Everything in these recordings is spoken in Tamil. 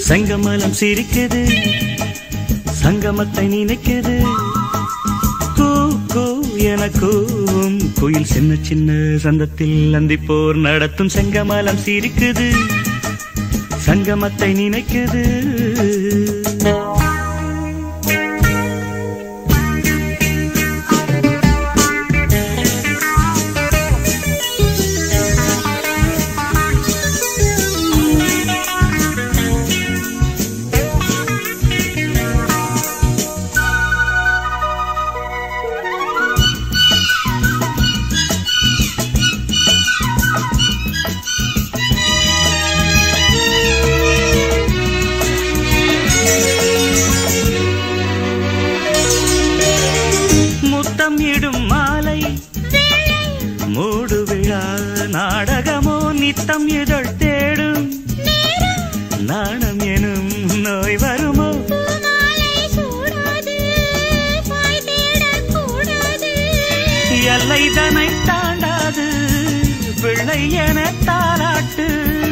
செங்கமலம் சிரிக்குது சங்கமத்தை நினைக்குது கூ கூ என கூவும் குயில் சின்ன சின்ன சந்தத்தில் அந்திப்போர் நடத்தும் செங்கமலம் சிரிக்குது சங்கமத்தை நினைக்குது முத்தம் இடும் மாலை மூடு விழா நாடகமோ நித்தம் இதழ் தேடும் நாணம் எனும் நோய் வருமோ எல்லை தனை தாண்டாது பிள்ளை என தாளாட்டு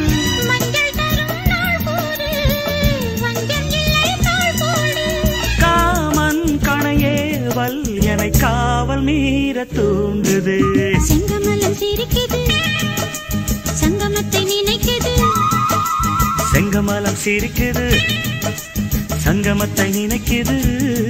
காமன் கணையேவல் என காவல் மீற தூண்டுது செங்கமலம் சிரிக்குது சங்கமத்தை நினைக்குது செங்கமலம் சிரிக்குது சங்கமத்தை நினைக்குது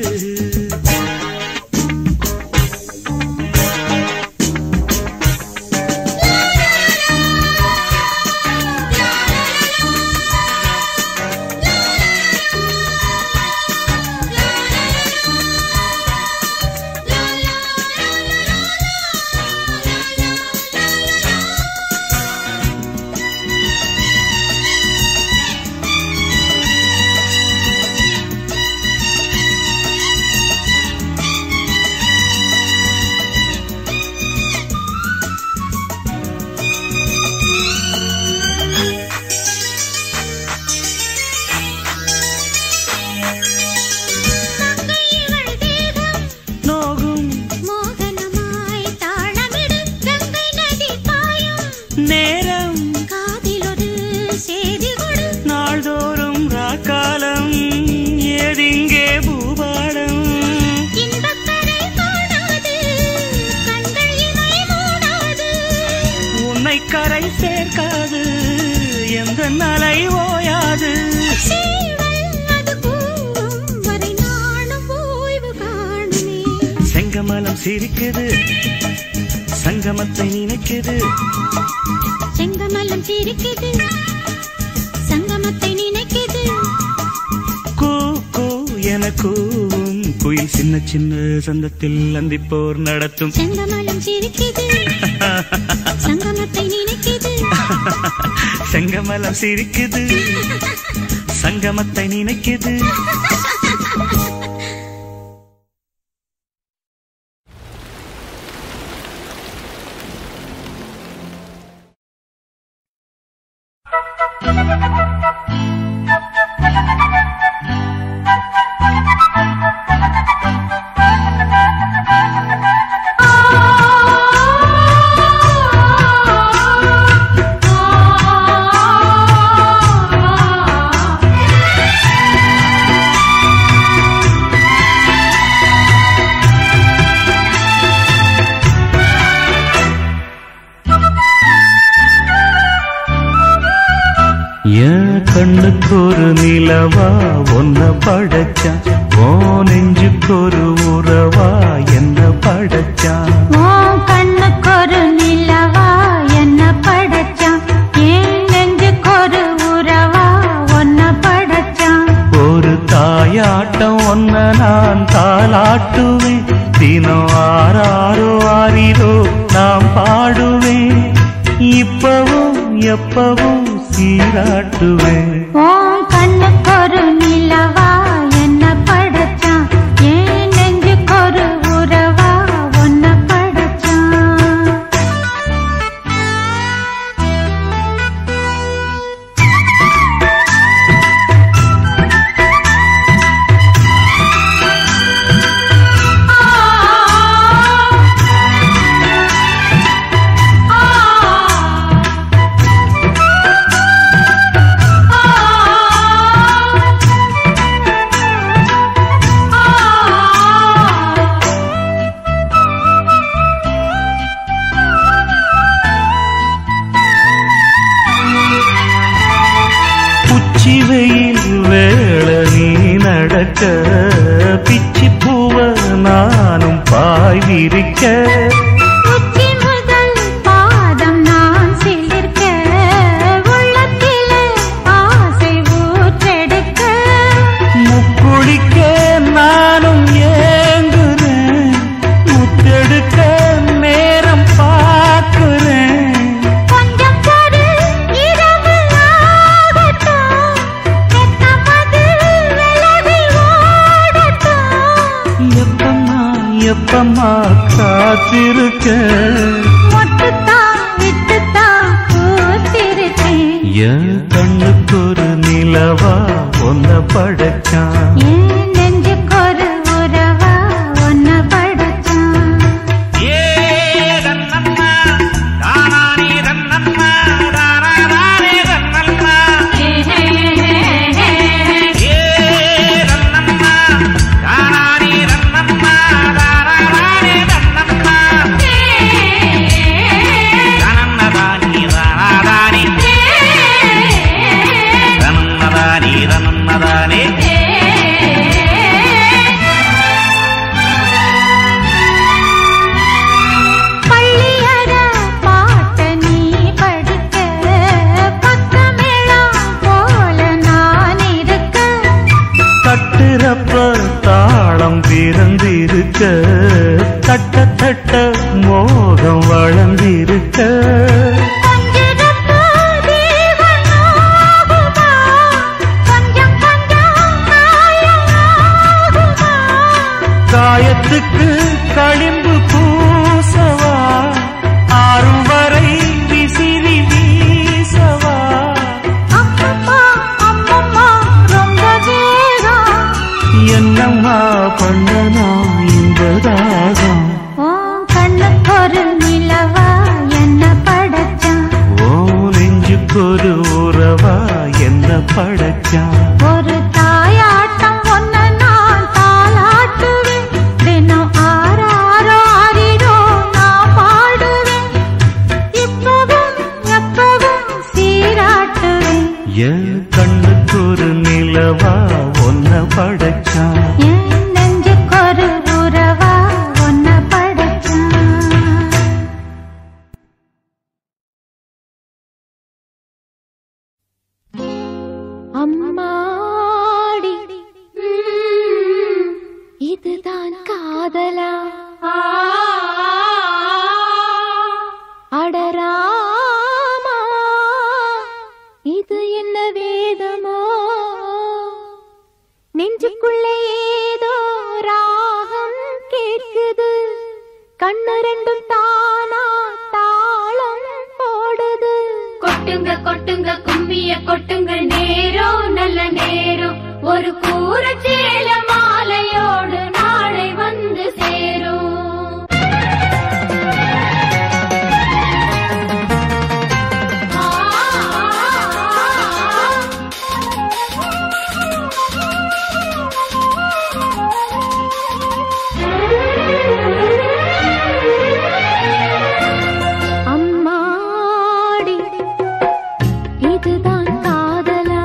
இவள் தேகம் நோகும் மோகனமாய் தாளமிடு கங்கை நதி பாயும் நேரம் காதிலொரு செய்தி கொடு நாள்தோறும் ராக்காலம் ஏதிங்கே பூபாடம் இன்பக்கரை காணாது கண்கள் இமை மூடாது உன்னை கரை சேர்க்காது எந்த நலை ஓயாது சீவல் அது கூறும் வரை நானும் ஓய்வு காணுமே செங்கமலம் சிரிக்குது சங்கமத்தை நினைக்குது செங்கமலம் சிரிக்குது சங்கமத்தை நினைக்குது கூ கூ என கூவும் குயில் சின்ன சின்ன சந்தத்தில் அந்திப்போர் நடத்தும் செங்கமலம் சிரிக்குது சங்கமத்தை நினைக்குது செங்கமலம் சிரிக்குது சங்கமத்தை நினைக்குது என் கண்ணுக்கு ஒரு நிலவா ஒன்ன படைச்சா ஓ நெஞ்சுக்கு ஒரு உறவா என்ன படைச்சா உன் கண்ணுக்கொரு நிலவா என்ன படைச்சான் என் நெஞ்சுக்கொரு உறவா ஒன்ன படைச்சான் ஒரு தாயாட்டம் ஒன்ன நான் தாளாட்டுவேன் தினம் ஆறாரோ ஆறிரோ நாம் பாடுவேன் இப்பவும் எப்பவும் சீராட்டுவேன் உன் கண்ணுக்கொரு நிலவா என்ன படைச்சான் என் நெஞ்சுக்கொரு உறவா ஒன்ன படைச்சான் ஆ மணக்க பிச்சி பூவ நானும் பாய் விரிக்க உச்சி முதல் பாதம் நான் சிலிர்க்க உள்ளத்திலே ஆசை ஊற்றெடுக்க முக்குளிக்க நானும் ஏங்குறேன் முத்தெடுக்க நேரம் பார்க்கிறேன் கொஞ்சம் பொறு இரவு ஆகட்டும் வெட்கமது விலகி ஓடட்டும் எப்பம்மா எப்பம்மா காத்திருக்க மொட்டுத்தான் விட்டுத்தான் பூத்திருக்கேன் என் கண்ணுக்கு ஒரு நிலவா ஒன்ன படைச்சான் என் நெஞ்சுக்கொரு உறவா ஒன்ன படைச்சான் பள்ளியற பாட்ட நீ படிக்க பக்கமேளம் போல நான் இருக்க தட்டுறப்ப தாளம் பிறந்திருக்க தட்ட தட்ட மோகம் வளர்ந்திருக்க கொஞ்சிடப்போ தேவன் ஆகுமா கொஞ்சம் கொஞ்சம் மாயமாகுமா காயத்துக்கு களிம்பு பூசவா ஆறும் வரை விசிறி வீசவா அம்மம்மா அம்மம்மா ரொம்ப வேகம் என்னம்மா பண்ணனா இன்பதாகம் உன் கண்ணுக்கு ஒரு நிலவா என்ன படைச்சான் ஓ நெஞ்சுக்கொரு உறவா என்ன படைச்சான் ஒரு தாயாட்டம் ஒன்ன நான் தாளாட்டுவேன் தினம் ஆறாரோ ஆறிடோ நான் பாடுவேன் இப்பவும் எப்பவும் சீராட்டுவேன் என் கண்ணுக்கு ஒரு நிலவா ஒன்ன படைச்சான் என் நெஞ்சுக்கொரு உறவா ஒன்ன படைச்சான் அம்மாடி ம், இதுதான் காதலா அடராமா இது என்ன வேதமோ நெஞ்சுக்குள்ளே ஏதோ ராகம் கேட்குது கண்ணு ரெண்டும் தானா தாளம் போடுது கொட்டுங்க கொட்டுங்க கும்மிய கொட்டுங்க நேரம் நல்ல நேரம் ஒரு கூற சேல மாலையோடு நாளை வந்து சேரும் ஆ, அம்மாடி இதுதான் காதலா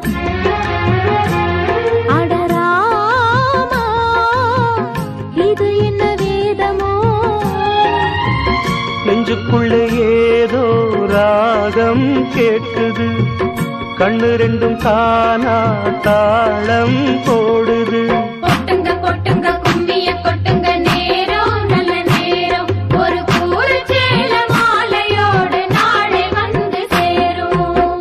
அடராமா இது என்ன வேதமோ நெஞ்சுக்குள்ளே ஏதோ ராகம் கேட்குது கண்ணு ரெண்டும் தானா தாளம் போடுது கொட்டுங்க கொட்டுங்க கும்மிய கொட்டுங்க நேரம் நல்ல நேரம் ஒரு கூற சேல மாலையோடு நாளை வந்து சேரும்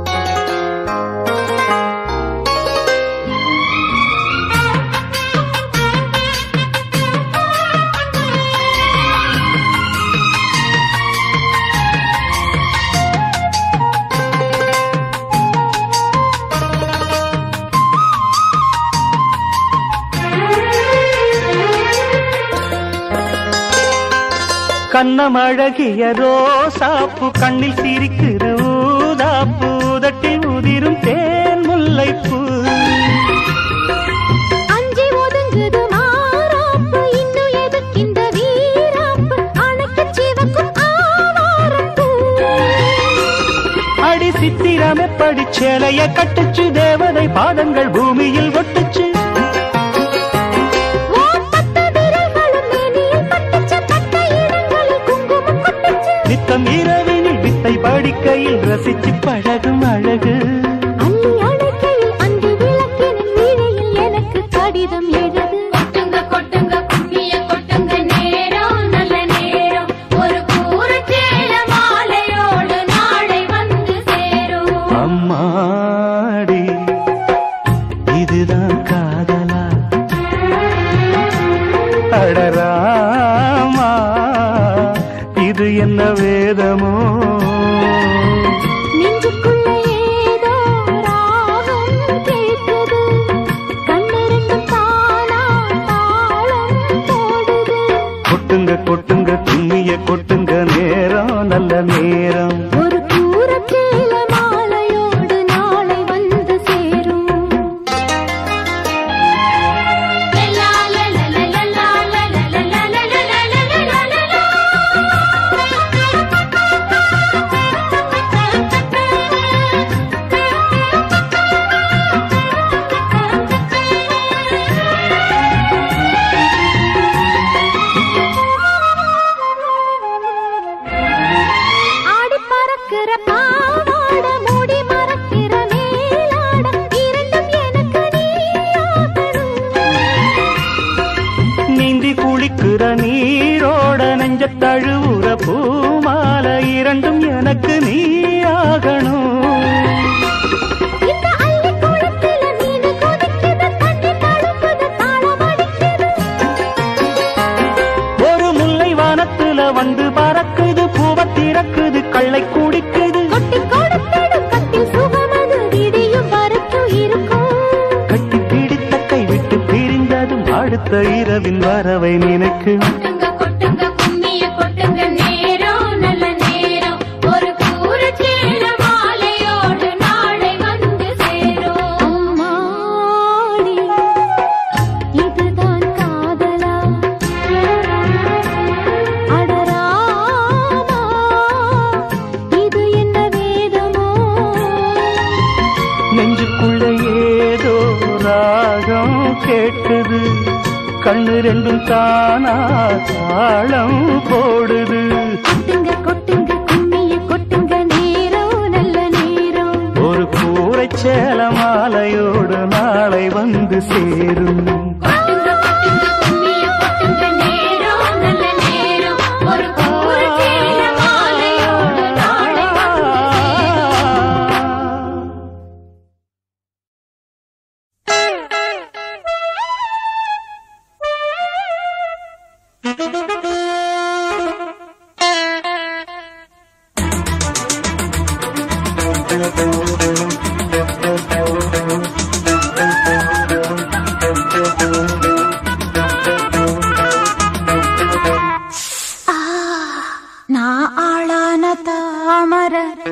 கண்ணமழகிய ரோசாப்பு கண்ணில் சிரிக்கிற ஊதாப்பு உதட்டில் உதிரும் தேன் முல்லைப்பூ அஞ்சி ஒதுங்குது மாறாப்பு இன்னும் எதுக்கிந்த வீராப்பு அணைக்கு சிவக்கும் ஆவாரப்பூ அடி சித்திரம் எப்படி சேலைய கட்டுச்சு தேவதை பாதங்கள் பூமியில் ஒட்டுச்சு ரசிச்சு பழகும் அழகு அள்ளி அணைக்கையில் அன்பு விளக்கினின் வீழையில் எனக்கு கடிதம் எழுது கொட்டுங்க கொட்டுங்க கும்மிய கொட்டுங்க நேரம் நல்ல நேரம் ஒரு கூரச்சேல மாலையோடு நாளை வந்து சேரும் அம்மாடி இதுதான் காதலா அடராமா இது என்ன வேதமோ நெஞ்சுக்குள்ள ஏதோ ராகம் கேட்குது கண்ணிரண்டும் தானா தாளம் போடுது கொட்டுங்க கொட்டுங்க கும்மிய கொட்டுங்க நேரம் நல்ல நேரம் ஒரு கூரச்சேல மாலையோடு நாளை வந்து சேரும் லலா லலா லலா லலா லலா லலா லலா ஆடி பறக்கிற பாவாட மூடி மறக்கிற மேலாட இரண்டும் எனக்கு நீயாகணும் நீந்தி குளிக்கிற நீரோட நெஞ்ச தழுவுற பூமால இரண்டும் எனக்கு நீயாகணும் இந்த அள்ளி குளத்தில மீனு கொதிக்குது தண்ணி தழும்புது தாளம் அடிக்குது ஒரு முல்லை வானத்துல வந்து பறக்குது பூவ திறக்குது கள்ளை குடிக்குது கொட்டி கொடுத்திடு கட்டில் சுகமது விடியும் வரைக்கும் இருக்கும் கட்டி பிடித்த கை விட்டு பிரிந்ததும் அடுத்த இரவின் வரவை நினைக்கு கொட்டுங்க கொட்டுங்க கும்மிய கொட்டுங்க நேரம் நல்ல நேரம் ஒரு கூரச்சேல மாலையோடு நாளை வந்து சேரும் அம்மாடி இதுதான் காதலா அடராமா இது என்ன வேதமோ நெஞ்சுக்குள்ள ஏதோ ராகம் கேட்குது கண்ணு ரெண்டும் தானா தாளம் போடுது கொட்டுங்க கொட்டுங்க கும்மிய கொட்டுங்க நேரம் நல்ல நேரம் ஒரு கூரை சேல மாலையோடு நாளை வந்து சேரும் கொட்டுங்க கொட்டுங்க கும்மிய கொட்டுங்க நேரம் நல்ல நேரம் ஒரு கூரச்சேல மாலையோடு நாளை வந்து சேரும் நான் ஆளான தாமர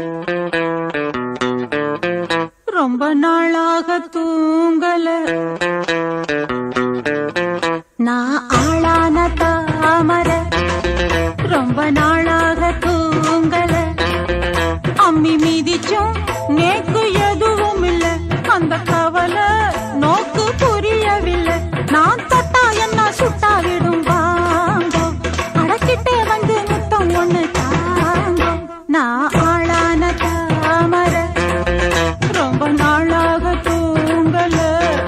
ரொம்ப நாளாக தூங்கல நான் ஆளான தாமர ரொம்ப நாளாக தூங்கல அம்மி மீதிச்சும் நேக்கு எதுவும் இல்ல அந்த கவலை நோக்கு புரியவில்லை நான் தொட்டா என்ன சுட்டா விடும் வாங்கோ அடக்கிட்டே வந்து முத்தம் ஒண்ணு தாங்கோ நான் ஆளான தாமர ரொம்ப நாளாக தூங்கல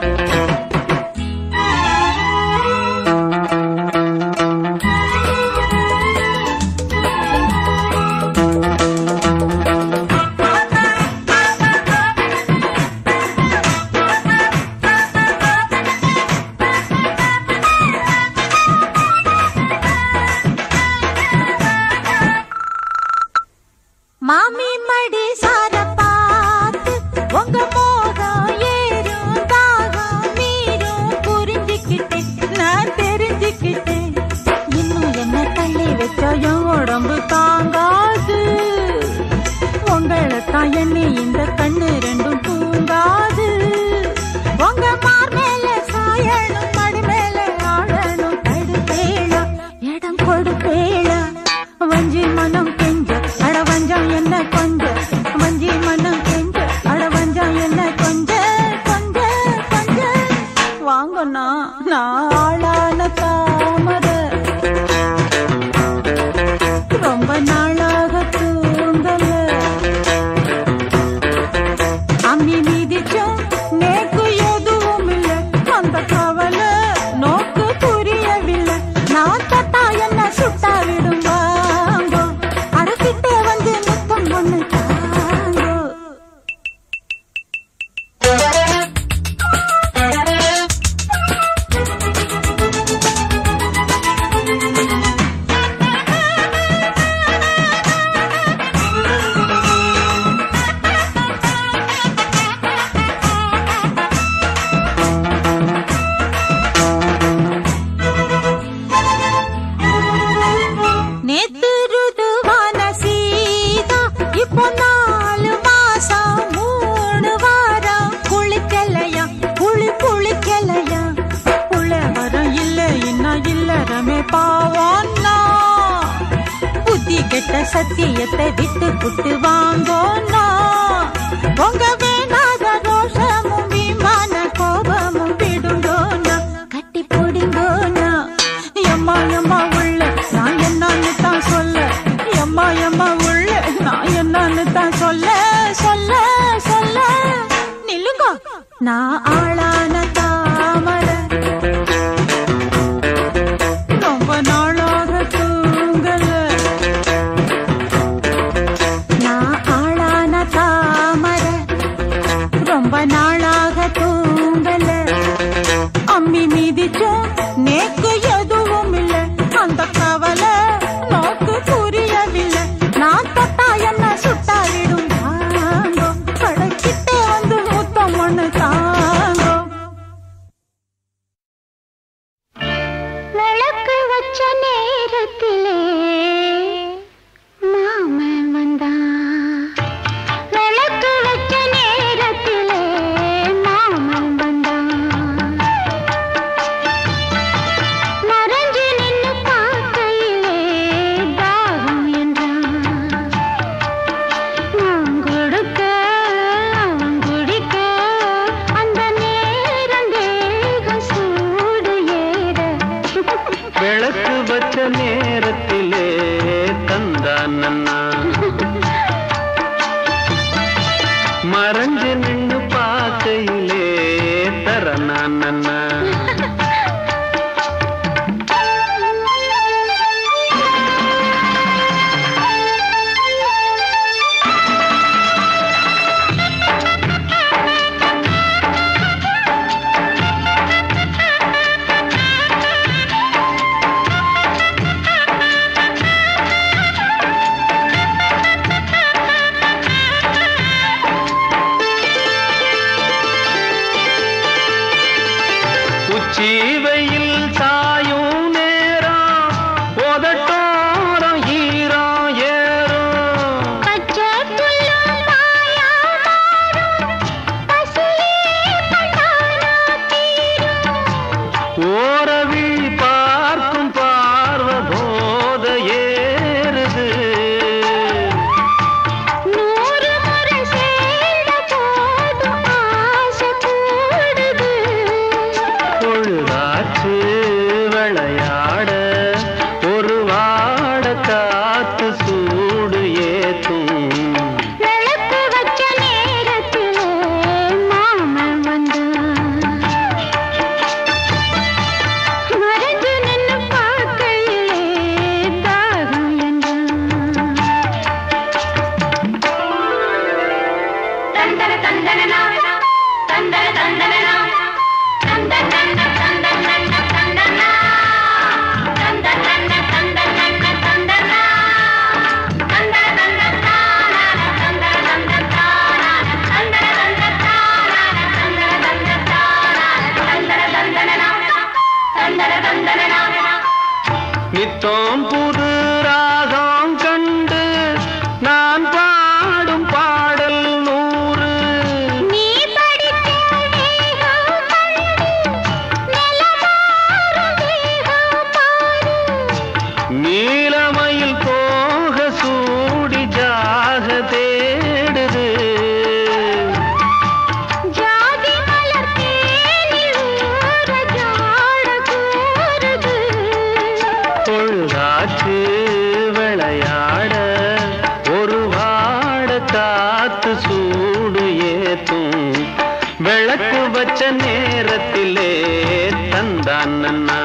மாமி மடி சார பார்த்து உங்க மோகம் ஏறும் தாகம் மீறும் புரிஞ்சுக்கிட்டேன் நான் தெரிஞ்சுக்கிட்டேன் இன்னும் என்ன தள்ளி வச்சா என் உடம்பு தாங்காது உங்களை தான் எண்ணி இந்த கண்ணு ரெண்டும் தூங்காது உங்க மார் மேல சாயணும் மடி மேல ஆழணும் தடுப்பேளா இடம் கொடுப்பேளா வஞ்சி மனம் கெஞ்ச அட வஞ்சம் என்ன கொஞ்ச வஞ்சி மனம் கெஞ்ச அட வஞ்சம் என்ன கொஞ்ச கொஞ்ச கொஞ்ச வாங்கண்ணா நான் ஆளான தாமர ரொம்ப நாளாக தூங்கல உலகமே பாவோன்னா புத்தி கெட்ட சத்தியத்தை விட்டு புட்டு வாங்கோன்னா உங்க வேணாத ரோஷமும் விமான கோபமும் விடுங்கோன்னா கட்டி போடுங்கோன்னா எம்மா எம்மா உள்ள நான் என்னன்னு தான் சொல்ல எம்மா எம்மா உள்ள நான் என்னன்னு தான் சொல்ல சொல்ல சொல்ல நில்லுங்க நான் ஆளான தாமரை ரொம்ப நாளாக தூங்கல நான் ஆளான தாமரை ரொம்ப நாளாக தூங்கல அம்மி மீதிச்சும் நேக்கு எதுவும் இல்ல அந்த கவலை நோக்கு புரியவில்லை நான் தொட்டா என்ன சுட்டா விடும் தாங்கோ கடைக்கிட்டே வந்து முத்தம் ஒண்ணு தாங்கோ விளக்கு வச்ச நேரத்திலே மாமன் வந்தான் விளக்கு வச்ச நேரத்திலே மாமன் வந்தான் மறைஞ்சு நின்னு பார்க்கையிலே தாகம் என்றான் நான் கொடுக்க அவன் குடிக்க அந்த நேரம் தேகம் சூடு ஏற விளக்கு வச்ச நேரத்திலே தந்தான் நன்னா மறைஞ்சு நின்னு பார்க்கையிலே தரனான் நன்னா உச்சி வெயில் சாயும் நேரம் உதட்டோரம் ஈரம் ஏறும் பச்சை புல்லும் மாயா மாறும் பசியே கண்டானா தீரும் ஓரவி பார்க்கும் பார்வ போத ஏறுது நூறு முறை சேர்ந்த போதும் ஆசை கூடுது பொழுதாச்சு விளையாட ஒரு வாட காத்து சூடு ஏத்தும் விளக்கு வச்ச நேரத்திலே மாமன் வந்தான் மறைஞ்சு நின்னு பார்க்கையிலே தாகம் என்றான் தந்தன தந்தனனா தந்தன தந்தனனா தந்தன தந்தன தந்தன தந்தனா தந்தன தந்தன தந்தன தந்தனா தந்தன தந்தன தானா தந்தன தந்தன தானா தந்தன தந்தன தானா தந்தன தந்தன தானா தந்தன தந்தனனா தந்தன தந்தனனா நித்தம் புது ராகம் கண்டு நான் பாடும் பாடல் நூறு நீ படிக்க வேகம் கண்டு நிலமாறும் வேகம் பாரு நீலமயில் போக சூடி ஜாக தேடுது ஜாதி மலர் தேனில் ஊற ஜாட கூறுது பொழுதாச்சு விளையாட ஒரு வாட காத்து சூடு ஏத்தும் விளக்கு வச்ச நேரத்திலே தந்தான் நன்னா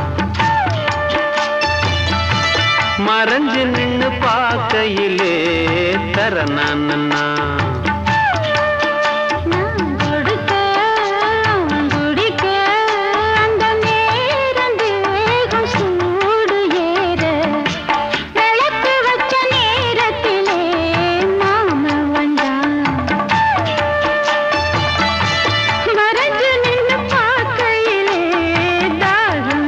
மறைஞ்சு நின்னு பார்க்கையிலே தரனான் நன்னா நான் கொடுக்க அவன் குடிக்க அந்த நேரம் தேகம் சூடு ஏற விளக்கு வச்ச நேரத்திலே மாமன் வந்தான் மறைஞ்சு நின்னு பார்க்கையிலே தாகம்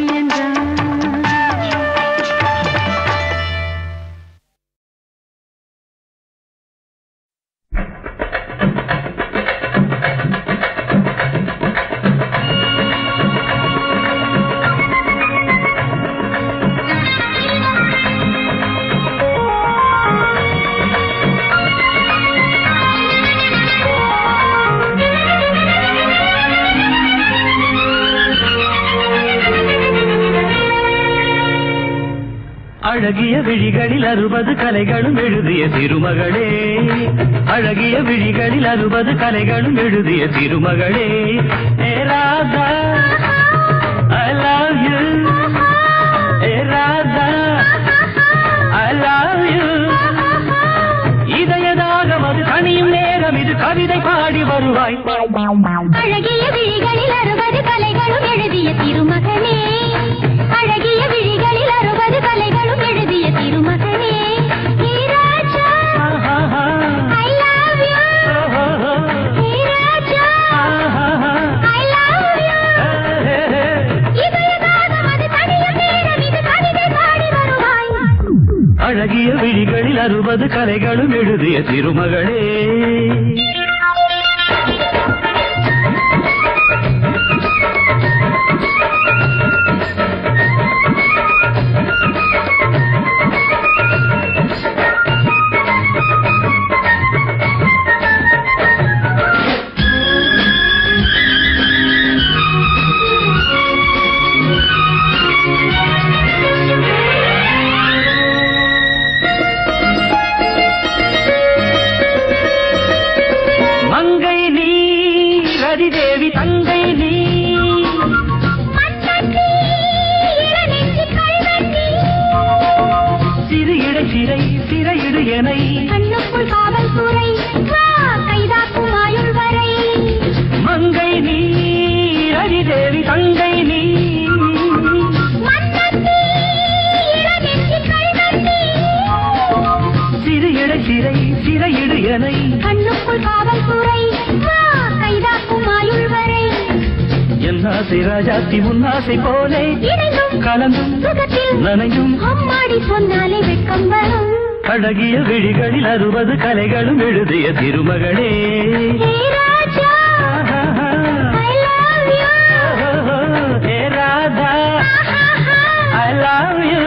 அழகிய விழிகளில் அறுபது கலைகளும் எழுதிய திருமகளே அழகிய விழிகளில் அறுபது கலைகளும் எழுதிய திருமகளே ஏ ராதா ஐ லவ் யூ ஏ ராதா ஐ லவ் யூ இதயதாகம் அது கனியும் நேரம் இது கவிதை பாடி வருவாய் அழகிய விழிகளில் அறுபது கலைகளும் எழுதிய திருமகனே அழகிய விழிகளில் அறுபது கலைகளும் எழுதிய திருமகனே hey Raja I love you hey Raja I love you இதயதாகம் அது தனியும் நேரம் இது கவிதை பாடி வருவாய் அழகிய விழிகளில் அறுபது கலைகளும் எழுதிய திருமகளே மங்கை நீ ரதிதேவி தங்கை நீ மன்னி இளநெஞ்சி கல்வெட்டி சிறு இடை சிறை சிறையிடு எனை கண்ணுக்குள் காவல்துறை வா கைதாக்கும் ஆயுள் வரை மங்கை நீ ரதிதேவி தங்கை நீ மன்னி இளநெஞ்சி கல்வெட்டி சிறு இடை சிறை சிறையிடு எனை கண்ணுக்குள் காவல்துறை வா கைதாக்கும் ஆயுள் வரை என் ஆசை ராஜாத்தி உன் ஆசை போலே இணைந்தும் கலந்தும் சுகத்தில் நனையும் அம்மாடி சொன்னாலே வெட்கம் வரும் அழகிய விழிகளில் அறுபது கலைகளும் எழுதிய திருமகளே hey Raja I love you ஏ ராதா ஐ லவ் யூ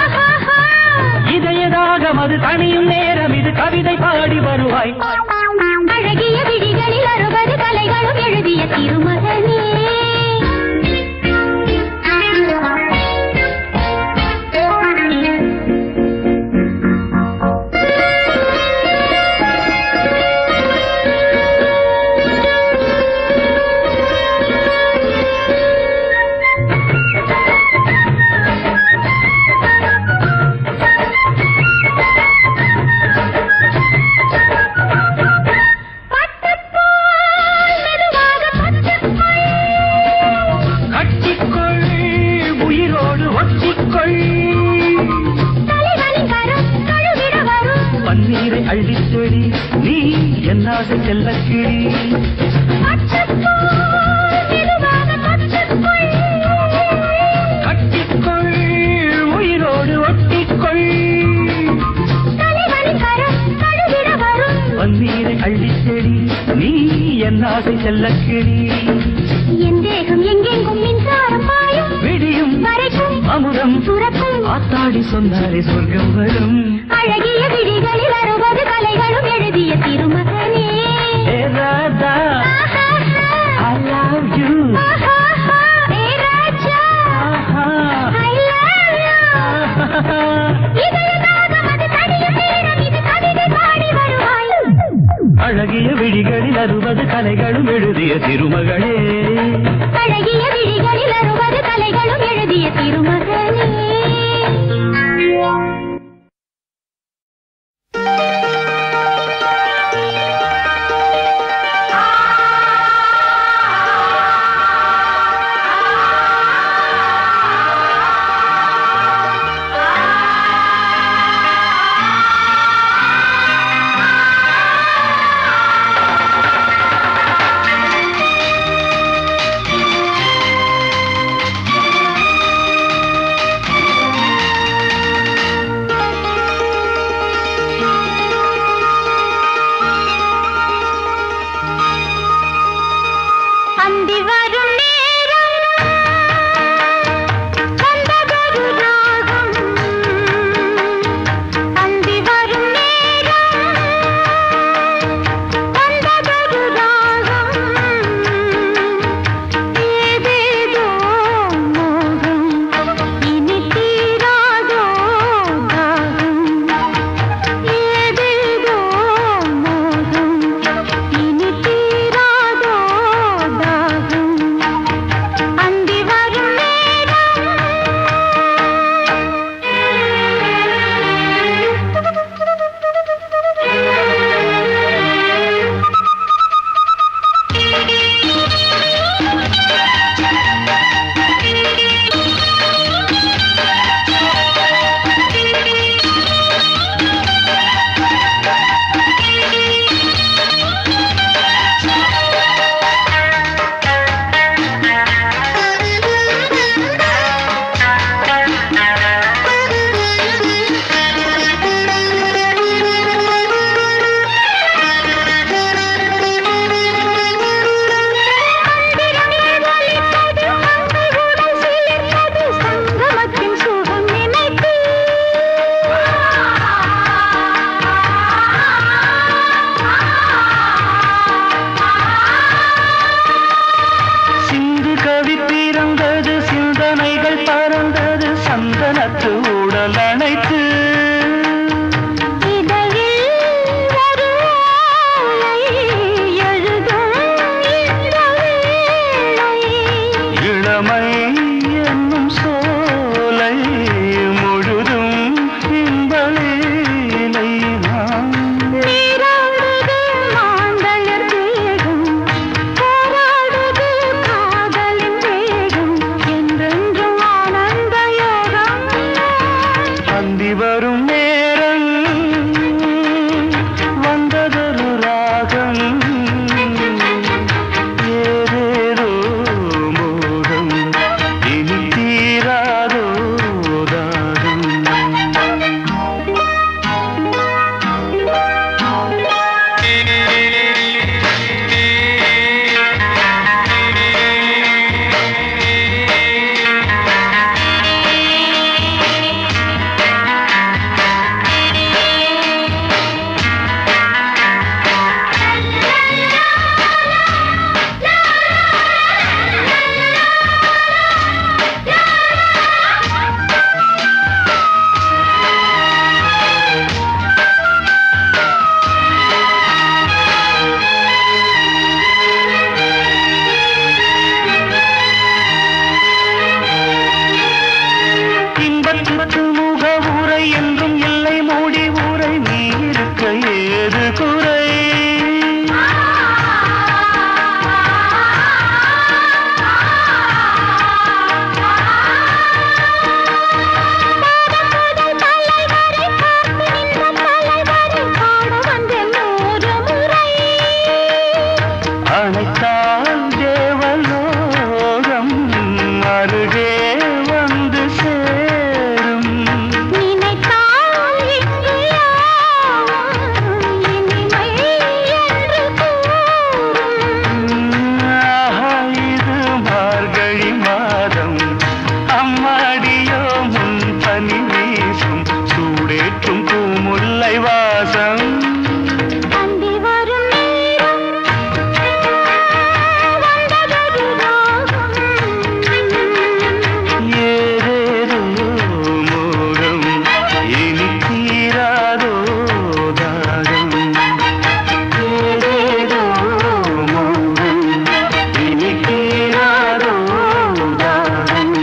இதயதாகம் அது தனியும் நேரம் இது கவிதை பாடி வருவாய் அழகிய விழிகளில் அறுபது கலைகளும் எழுதிய திருமகனே பட்டுப்போல் மெதுவாக பட்டுக்கொள். கட்டிக்கொள் உயிரோடு ஒட்டிக்கொள் தலைவனின் கரம் தழுவிட வரும். பன்னீரை அள்ளித் தெளி நீ என்னாக செல்ல கிளி பட்டுப்போல் மெதுவாக பட்டுக்கொள். கட்டிக்கொள் உயிரோடு ஒட்டிக்கொள் தலைவனின் கரம் தழுவிட வரும். பன்னீரை அள்ளித் தெளி நீ என்னாக செல்ல கிளி என் தேகம் எங்கெங்கும் மின்சாரம் பாயும் விடியும் வரைக்கும் அமுதம் சுரக்கும் ஆத்தாடி சொன்னாலே சொர்க்கம் வரும் அழகிய விழிகளில் அறுபது கலைகளும் எழுதிய திருமகனே ஏ ராதா ஐ லவ் யூ ஆஹாஹா, ஏ ராஜா, I love you. இதயதாகம் அது தனியும் நேரம், இது கவிதை பாடி வருவாய். அழகிய விழிகளில் அறுபது கலைகளும் எழுதிய திருமகளே அழகிய விழிகளில் அறுபது கலைகளும் எழுதிய திருமகனே கிளிகள் பறந்தது சந்தனத்து உடல் அணைத்து இதழில் ஒரு ஓலை எழுதும் இந்த வேளை. இளமை என்னும் சோலை முழுதும் இன்பலீலை நான் நீராடுது மாந்தளிர் தேகம், போராடுது காதலின் வேகம், என்றென்றும் ஆனந்த யோகம். அந்தி வரும் நேரம் வந்ததொரு ராகம் ஏதேதோ மோகம் இனி தீராதோ தாகம் இன்பத்துக்கு முக உரை என்றும் இல்லை மூடி உரை நீ இருக்க ஏது குறை முதல் தலைவரை பார்த்து நின்ற தலைவரை பாட வந்தேன் நூறு முறை. அழைத்தால் தேவலோகம் அருகே வந்து சேரும் நினைத்தால் இங்கு யாவும் இனிமை என்று கூறும். ஆஹா, இது மார்கழி மாதம் அம்மாடியோ முன் பனி வீசும் சூடேற்றும் பூமுல்லை வாசம் அந்தி வரும் நேரம் வந்ததொரு ராகம். ஏதேதோ மோகம் இனி தீராதோ தாகம் ஏதேதோ மோகம் இனி தீராதோ தாகம்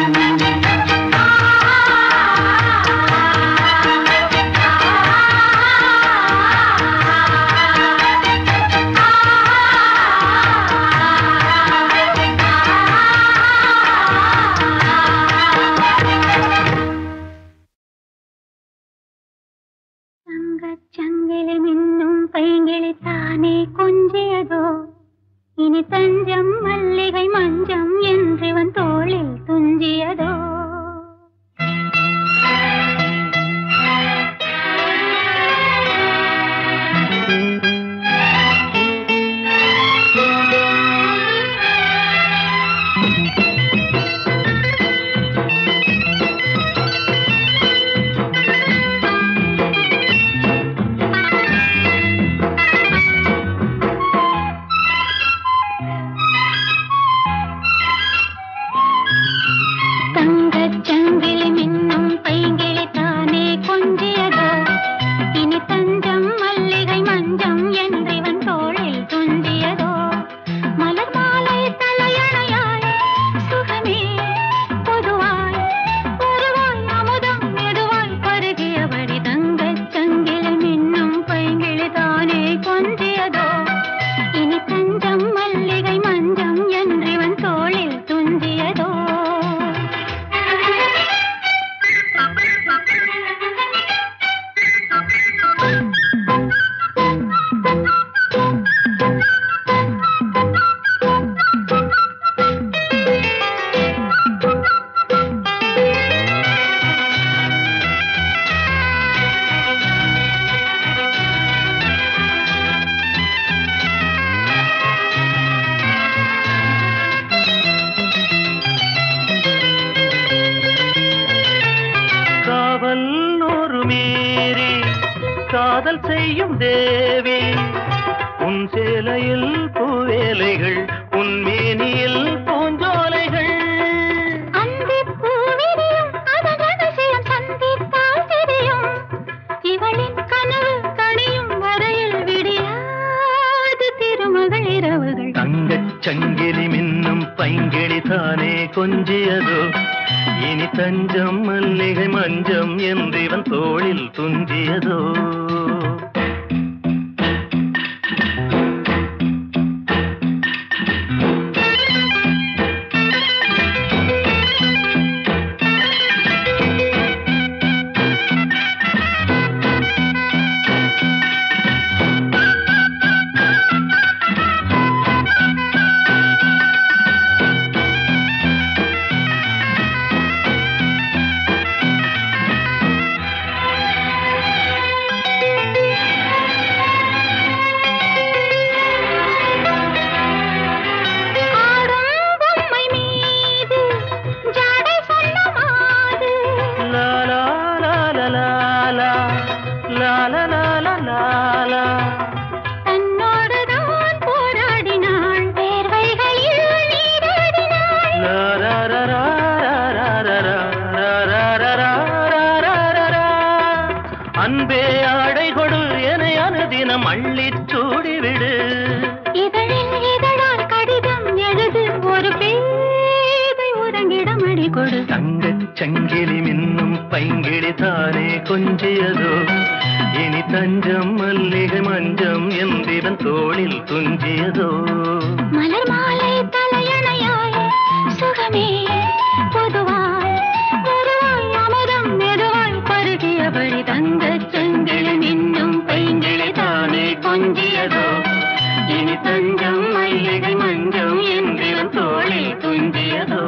தங்கச் சங்கிலி மின்னும் பைங்கிளி தானே கொஞ்சியதோ இனி தஞ்சம் மல்லிகை மஞ்சம் என்றிவன் தோளில் துஞ்சியதோ தங்கச் சங்கிலி மின்னும் பைங்கிளி தானே கொஞ்சியதோ இனி தஞ்சம் மல்லிகை மஞ்சம் என்றிவன் தோளில் துஞ்சியதோ மலர் மாலை தலையணையாய் சுகமே பொதுவாய் பொதுவாய் அமுதம் மெதுவாய் பருகியபடி தங்கச் சங்கிலி மின்னும் பைங்கிளி தானே கொஞ்சியதோ இனி தஞ்சம் மல்லிகை மஞ்சம் என்றிவன் தோளில் துஞ்சியதோ காவல் ஒரு மீறி காதல் செய்யும் தேவி உன் சேலையில் பூவேலைகள் உன் மேனியில் பூஞ்சோலைகள் அந்திப் பூவே கொஞ்சியதோ இனி தஞ்சம் மல்லிகை மஞ்சம் என்றிவன் தோளில் துஞ்சியதோ ஆடும் பொம்மை மீது ஜாடை சொன்ன மாது லா லா லா லா லா லா. லா லா லா லா லா லா. தன்னோடு தான் போராடினாள் வேர்வைகளில் நீராடினாள் லா ரா ரா ரா ரா ரா ரா ரா ரா ரா ரா ரா ரா ரா ரா. அன்பே ஆடை கொடு என அனுதினம் அள்ளிச் சூடிவிடு இதழில் இதழால் கடிதம் எழுது ஒரு பேதை உறங்கிடம் அடி கொடு தங்கச் சங்கிலி மின்னும் பைங்கிழி தானே கொஞ்சியதோ இனி தஞ்சம் மல்லிகை மஞ்சம் என்றிவன் தோளில் துஞ்சியதோ மலர் மாலை தலையணையாய் சுகமே பொதுவாய் பொதுவாய் அமுதம் மெதுவாய் பருகியபடி தங்கச் செங்கிழி நின்னும் பைங்கிழி தானே கொஞ்சியதோ இனி தஞ்சம் மல்லிகை மஞ்சம் என்றிவன் தோளில் துஞ்சியதோ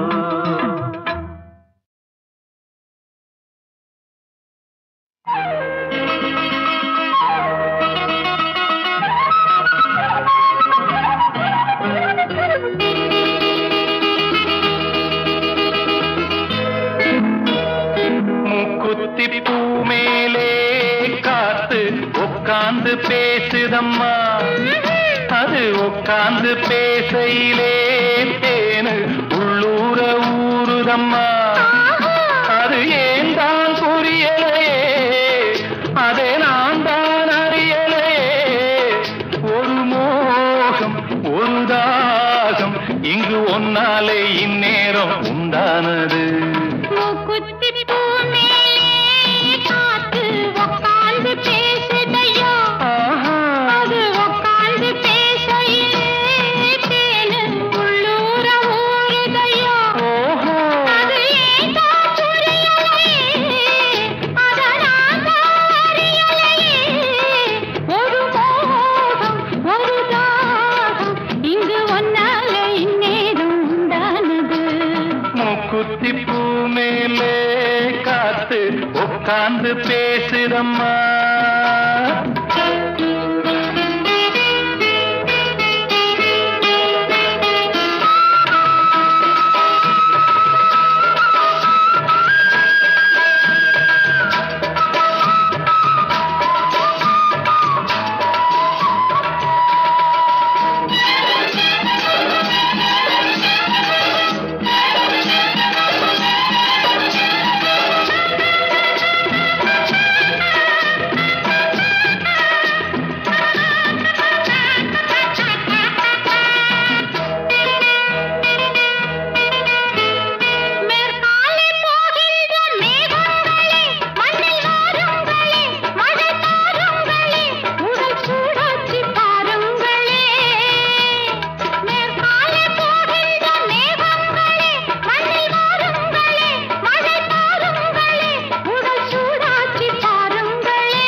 முக்குத்தி பூ மேலே காத்து உட்கார்ந்து பேசுதம்மா அது உட்கார்ந்து பேசையிலே தேனு உள்ளூர ஊறுதம்மா அது ஏன் தான் புரியலையே அதை நான் தான் அறியலையே ஒரு மோகம் ஒரு தாகம் இங்கு ஒன்னாலே இந்நேரம் உண்டானது மூக்குத்தி பூ மேலே காத்து உட்கார்ந்து பேசுதையோ ஆஹா. அது உட்கார்ந்து பேசையிலே தேனு உள்ளூர ஊறுதையோ ஓஹோ. அது ஏன் தான் புரியலையே அதனால் தான் அறியலையே ஒரு மோகம் ஒரு தாகம் இங்கு ஒன்னால இந்நேரம் உண்டானது மூக்குத்தி பூ மேலே காத்து உட்கார்ந்து பேசுதம்மா மேற்காலே போகின்ற மேகங்களே மண்ணில் வாருங்களே மழை தாருங்களே உடல் சூடாச்சி பாருங்களே மேற்காலே போகின்ற மேகங்களே மண்ணில் வாருங்களே மழை தாருங்களே உடல் சூடாச்சி பாருங்களே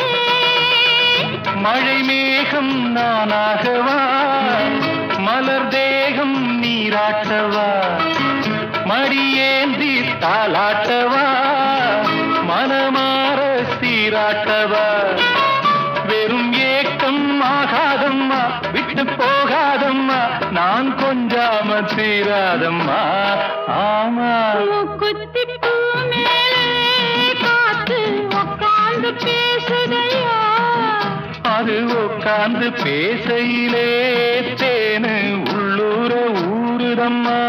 மழை மேகம் நானாகவா மலர் தேகம் நீராட்டவா மடியேந்தி தாளாட்டவா மனமாற சீராட்டவா வெறும் ஏக்கம் ஆகாதம்மா விட்டு போகாதம்மா நான் கொஞ்சாம தீராதம்மா ஆமா மூக்குத்தி பூ மேலே காத்து உட்கார்ந்து பேசுதையா அது உட்கார்ந்து பேசையிலே தேனு உள்ளூர ஊறுதம்மா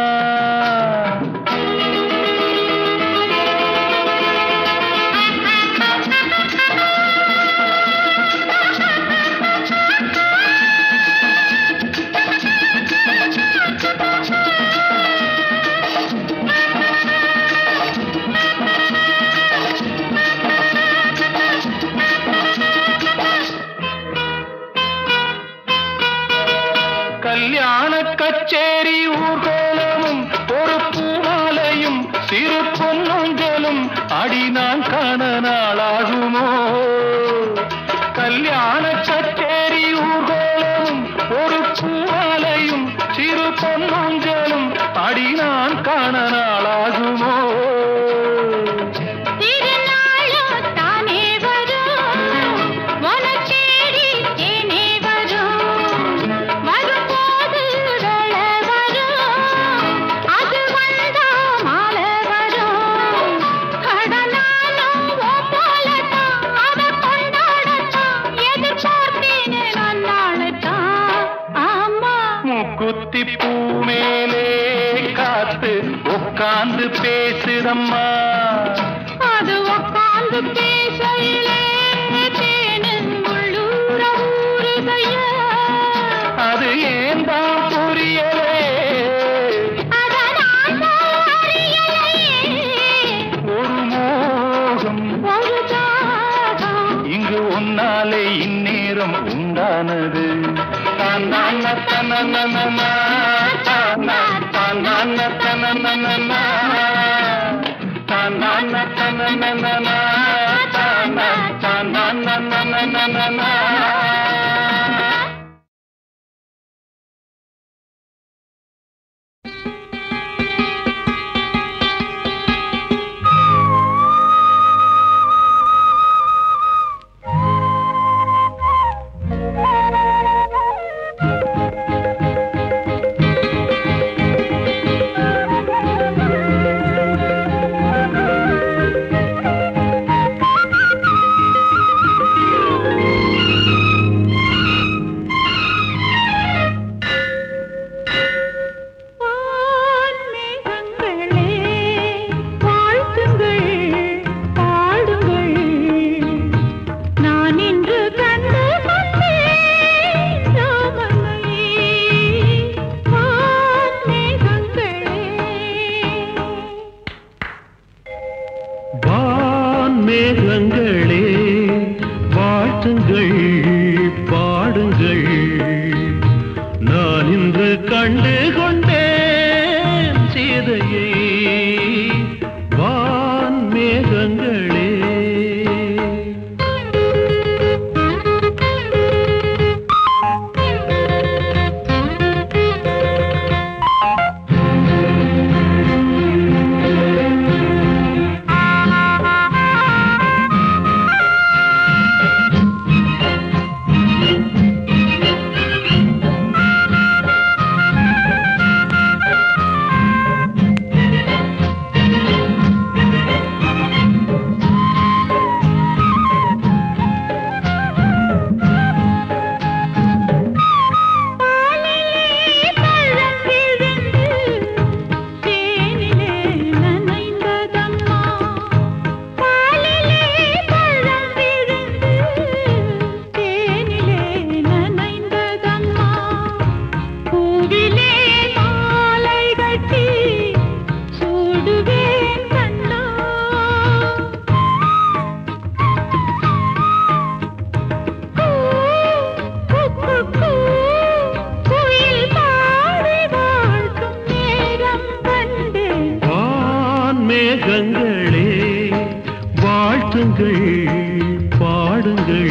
கச்சேரி ஊர்கோலமும் ஒரு பூமாலையும் சிறு பொன்னொஞ்சலும் அடி நான் காண நாளாகுமோ கல்யாண கச்சேரி ஊர்கோலமும் ஒரு பூமாலையும் சிறு பொன்னொஞ்சலும் அடி நான் காண நாளாகுமோ திருநாளோ தானே வரும் வனச்சேரி தேனே வரும் வரும்போது வேள வரும் அது வந்தா மாலை வரும் கடனாலும் போலத்தான் அத கொண்டாடத்தான் எதிர்பார்த்தேனே நான் நாளைத்தான் ஆமா முக்குத்தி பூ மேலே காத்து உட்கார்ந்து பேசுதம்மா அது உக்காந்து பேசையிலே தேனின் உள்ளூர ஊறுதையா அது ஏன் தான் புரியலே அத நான் தான் அறியலையே ஒரு மோகம் ஒரு தாகம் இங்கு உன்னாலே இந்நேரம் உண்டானது தான் நான் தனனனனா, தான் நான் தனன தனனனனா, தான் நான் தனனனனா, தான் நான் தனனனனனா. வான்மேகங்களே, வாழ்த்துங்கள், பாடுங்கள். நான் இன்று கண்டு கொண்டேன் ராமனை. வான்மேகங்களே. வான்மேகங்களே வாழ்த்துங்கள் பாடுங்கள் நான் இன்று கண்டு கொண்டேன் சீதையை வான்மேகங்களே பாலிலே பழம் விழுந்து தேனிலே நனைந்ததம்மா பாலிலே பழம் விழுந்து தேனிலே நனைந்ததம்மா பூவிலே மாலை கட்டி சூடுவேன் கண்ணா குயில் பாடி வாழ்த்தும் நேரம் கண்டேன் வான்மேகங்களே வாழ்த்துங்கள் பாடுங்கள்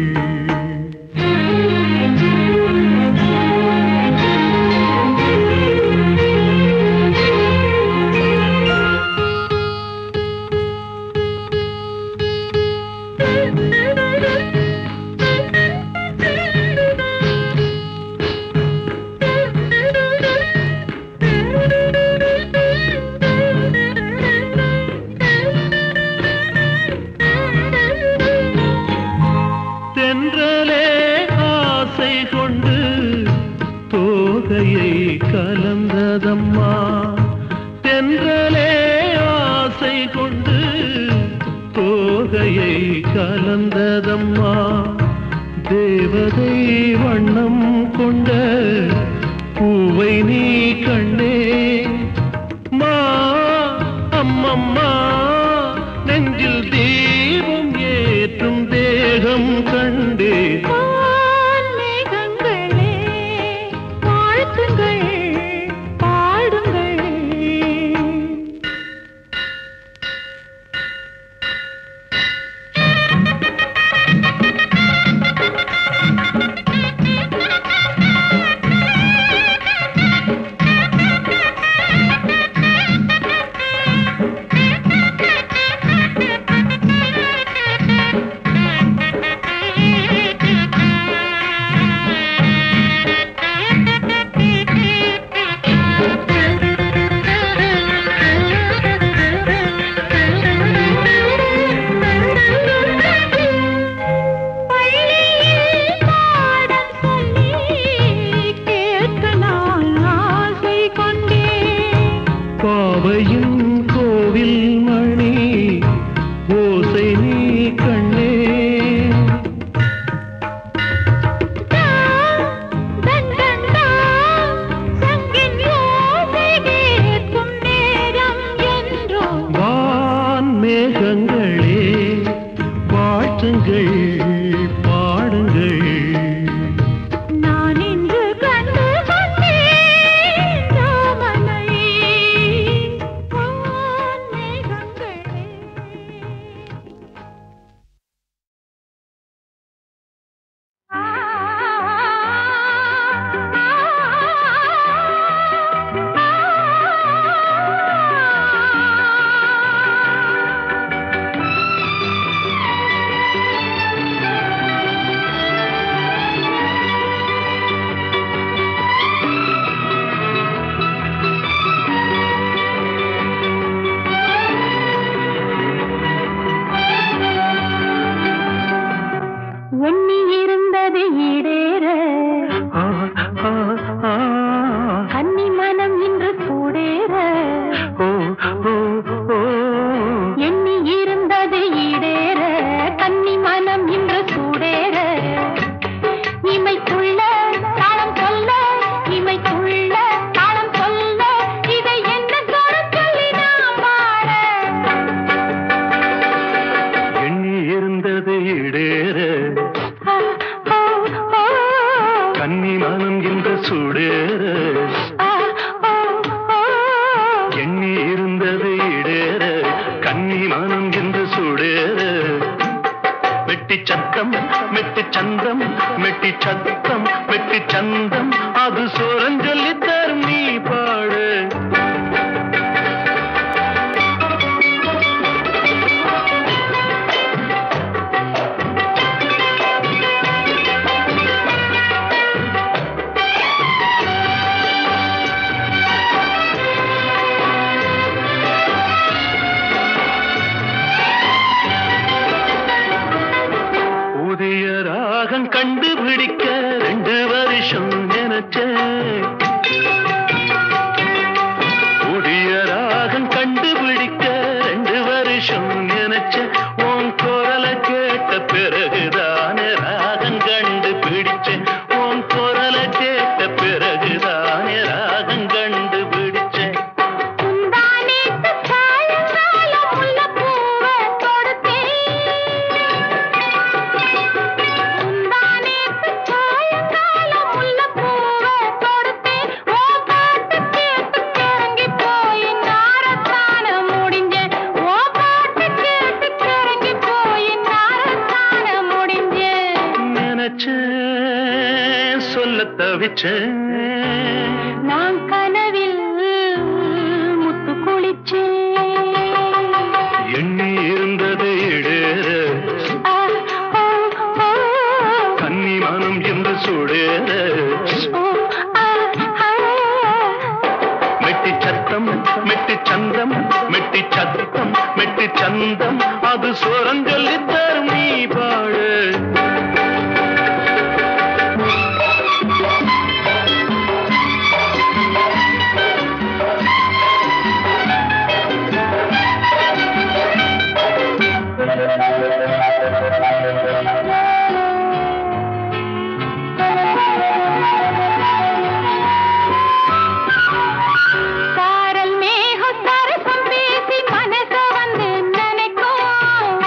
தென்றலே ஆசை கொண்டு தோகையை கலந்ததம்மா தென்றலே ஆசை கொண்டு தோகையை கலந்ததம்மா தேவதை வண்ணம் கொண்ட பூவை நீ கண்டே மா அம்மம்மா நெஞ்சில் தீபம் ஏற்றும் தேகம் கண்டே வான்மேகங்களே வாழ்த்துங்கள் ஈடேற கன்னி மனம் என்ற சூடேற எண்ணி இருந்தது ஈடேற கன்னி மனம் என்று சூடேற மெட்டி சத்தம் மெட்டி சந்தம் மெட்டி சத்தம் மெட்டி சந்தம் அது சோரஞ்சொல்லி தரும் நீ பாடு புதிய ராகம் கண்டுபிடிக்க ரெண்டு வருஷம் நினைச்சேன் புதிய ராகம் கண்டுபிடிக்க ரெண்டு வருஷம் நினைச்சேன் உன் குரலை கேட்ட பிறகுதானே ராகம் கண்டுபிடிச்சேன் உன் குரலை கேட்ட பிறகுதானே ராகம் கண்டுபிடிச்சேன் முந்தானேத்து சாயங்காலம் முல்லைப்பூவை தொடுத்தேன். முந்தானேத்து சாயங்காலம் முல்லைப்பூவை தொடுத்தேன். உன் பாட்டு கேட்டு கிறங்கி போய் நாரத்தான முடிஞ்சேன். உன் பாட்டு கேட்டு கிறங்கி போய் நாரத்தான முடிஞ்சேன். நினைச்சேன் சொல்ல தவிச்சேன் நான் கனவில் முத்து குளிச்சேன் எண்ணி இருந்தது இடேற ஆ, ஆ, ஆ. கன்னி மனம் என்று சுடேற ஓ, ஆ, ஆ. மெட்டி சத்தம் மெட்டி சந்தம் மெட்டி சத்தம் மெட்டி சந்தம் அது சுரஞ்சொல்லி தரும் நீ பாடு சாரல் மேகம் சரசம் பேசி மனச வந்து நினைக்கும்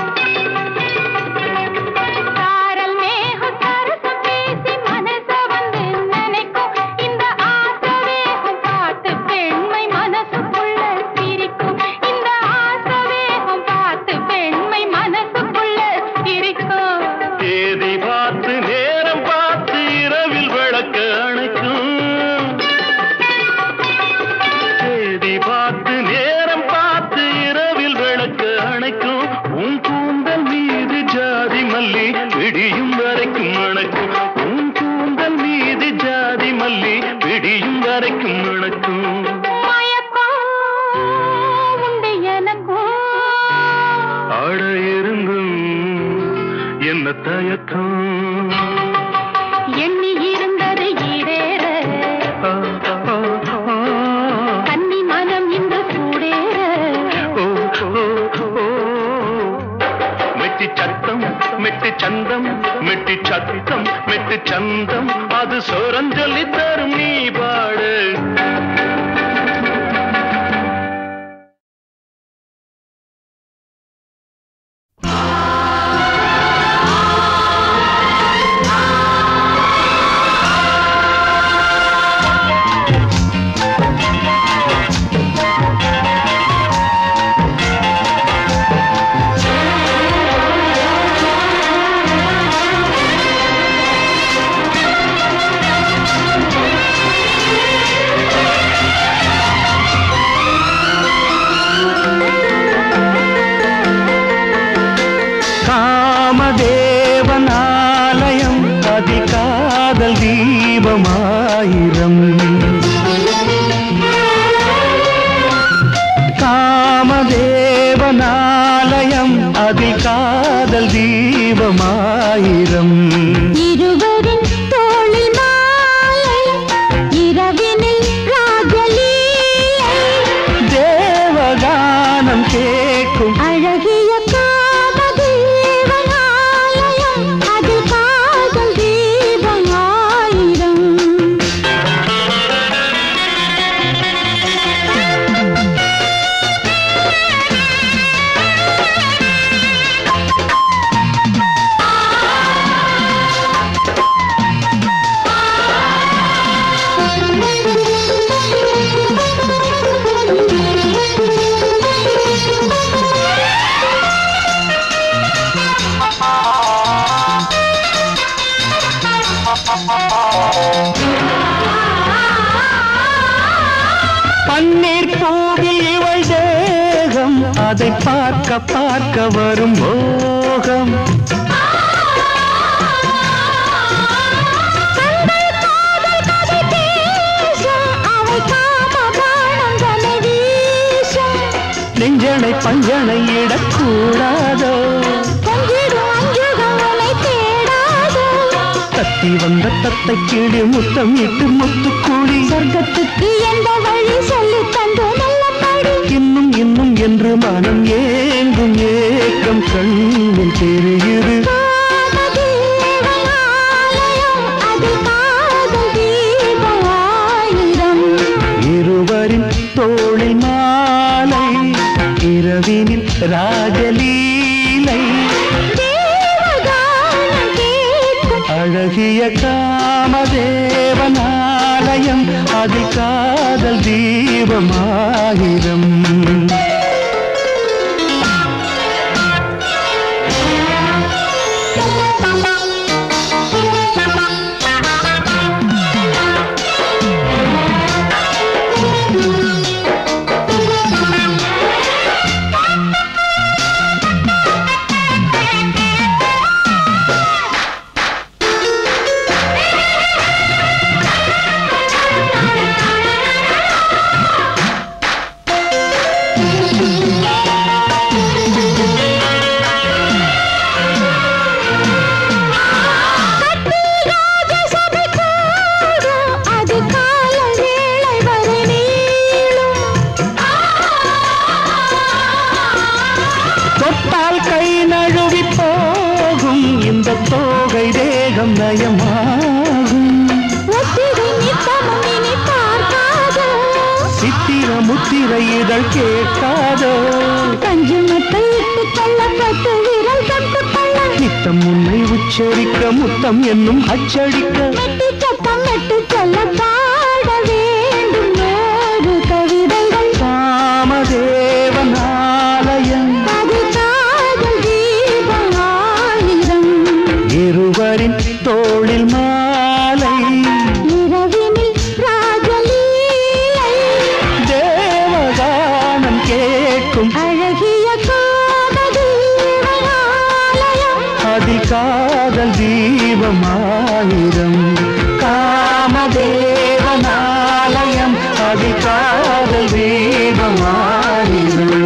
சாரல் மேகம் சரசம் பேசி மனச வந்து நினைக்கும் இந்த ஆசை வேகம் பார்த்து பெண்மை மனசுக்குள்ள சிரிக்கும் இந்த ஆசை வேகம் பார்த்து பெண்மை மனசுக்குள்ள சிரிக்கும் தேதி பார்த்து நேரம் பார்த்து இரவில் விளக்க அணைக்கும் தேதி பார்த்து நேரம் பார்த்து இரவில் விளக்க அணைக்கும் உன் கூந்தல் மீது ஜாதி மல்லி விடியும் வரைக்கும் அணைக்கும் உன் கூந்தல் மீது ஜாதி மல்லி விடியும் வரைக்கும் அணைக்கும் மயக்கம் உண்டு எனக்கும் ஆட இருந்தும் என்ன தயக்கம் எண்ணி இருந்தது ஈடேற ஆ, ஆ, ஆ. கன்னி மனம் இன்று சூடேற ஓ, ஓ, ஓ. மெட்டி சத்தம் மெட்டி சந்தம் மெட்டி சத்தம் மெட்டி சந்தம் அது சோரஞ்சொல்லி தரும் நீ பாடு காமதேவனாலயம் அதி காதல் தீபமாயிரம் காமதேவனாலயம் அதி காதல் தீபமாயிரம் இருவரின் தோளில் மாலை இரவினில் ராஜலீலை தேவகானம் கேட்கும் அழகிய காமதேவனாலயம் அதில் காதல் தீபம் ஆயிரம் ஆ அதை பார்க்க பார்க்க வரும் மோகம் அவை காம பானம் தலை வீசும் நெஞ்சனை பஞ்சனை இடக்கூடாதோ கொஞ்சிடும் அஞ்சுகம் உனை தேடாதோ தத்தி வந்த தத்தை கீழே முத்தம் இட்டு முத்துக்கூடி சொர்க்கத்துக்கு எந்த வழி சொல்லி தந்தோ நல்ல படி இன்னும் இன்னும் என்று மனம் ஏங்கும் ஏக்கம் கண்ணில் தெரியுது காமதேவன் ஆலயம் அதில் காதல் தீபம் ஆயிரம் இருவரின் தோளில் மாலை இரவினில் ராஜலீலை தேவகானம் கேட்கும் அழகிய காமதேவனாலயம் அதில் காதல் தீபமாயிரம் ராஜசபை கூடும் அது கால வேளை வரை நீளும் தொட்டால் கை நழுவி போகும் இந்த தோகை தேகம் நயமாகும் ஒத்திகை நித்தமும் இனி பார்க்காதோ சித்திர முத்திர இதழ் கேட்காதோ கஞ்சி மட்டை இட்டு கொள்ளப்பட்டு விரல் தொட்டு கொள்ள நித்தம் உன்னை உச்சரிக்க முத்தம் என்னும் அச்சடிக்க மெட்டி சத்தம் மெட்டு சொல்ல பாட வேண்டும் நூறு கவிதைகள் காமதேவனாலயம் அது காதல் தீபம் ஆயிரம் இருவரின் தோளில் மாலை இரவினில் ராஜலீலை தேவகானம் கேட்கும் அழகிய காமதேவனாலயம் அதில் காதல் தீபமாயிரம் காமதேவனாலயம் அதில் காதல் தீபமாயிரம்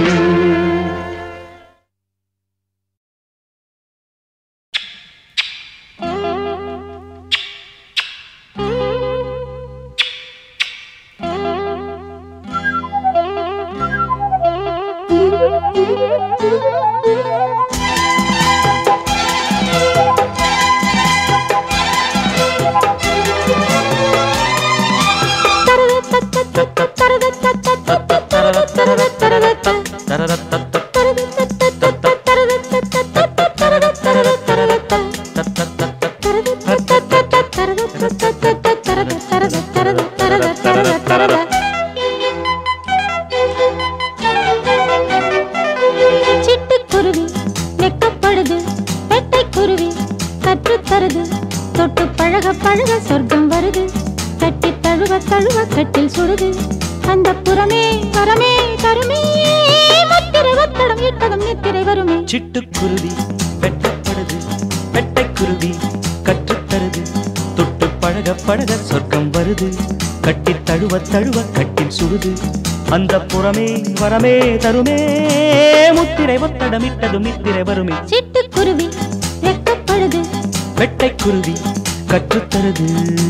சிட்டுக்குருவி வெக்கப்படுது வெட்டைக்குருவி கற்றுத் தருது தொட்டு பழக பழக சொர்க்கம் வருது கட்டி தழுவ தழுவ கட்டில் சுடுது அந்த புறமே வரமே தருமே முத்திரை ஒத்தடம் இட்டதும் நித்திரை வருமே சிட்டுக்குருவி வெட்டப்படுது வெட்டைக்குருவி கற்றுத்தருது தொட்டு பழக பழக சொர்க்கம் வருது கட்டி தழுவ தழுவ கட்டில் சுடுது அந்த புறமே வரமே தருமே முத்திரை ஒத்தடமிட்டதும் நித்திரை வருமே சிட்டுக்குருவி வெக்கப்படுது வெட்டைக்குருவி கற்றுத்தருது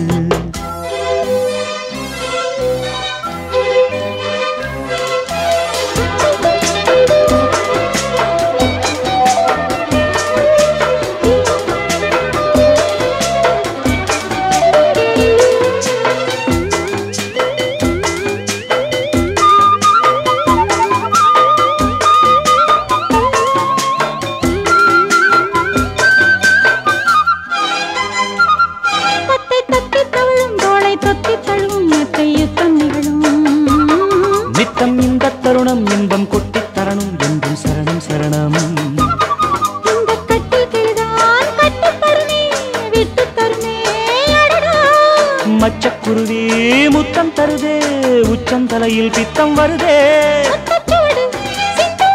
தத்தை தத்தி தவழும் தோளை தொத்தி தழுவும் மற்ற யுத்தம் நிகழும் நித்தம் இந்த தருணம் இன்பம் கொட்டித் தரணும் என்றும் சரணம் சரணம் இந்த கட்டில் கிளிதான் கட்டு தருமே விட்டு தருமே அடடா மச்சக்குருவி முத்தம் தருதே உச்சம் தலையில் பித்தம் வருதே முத்தச்சுவடு சிந்தும்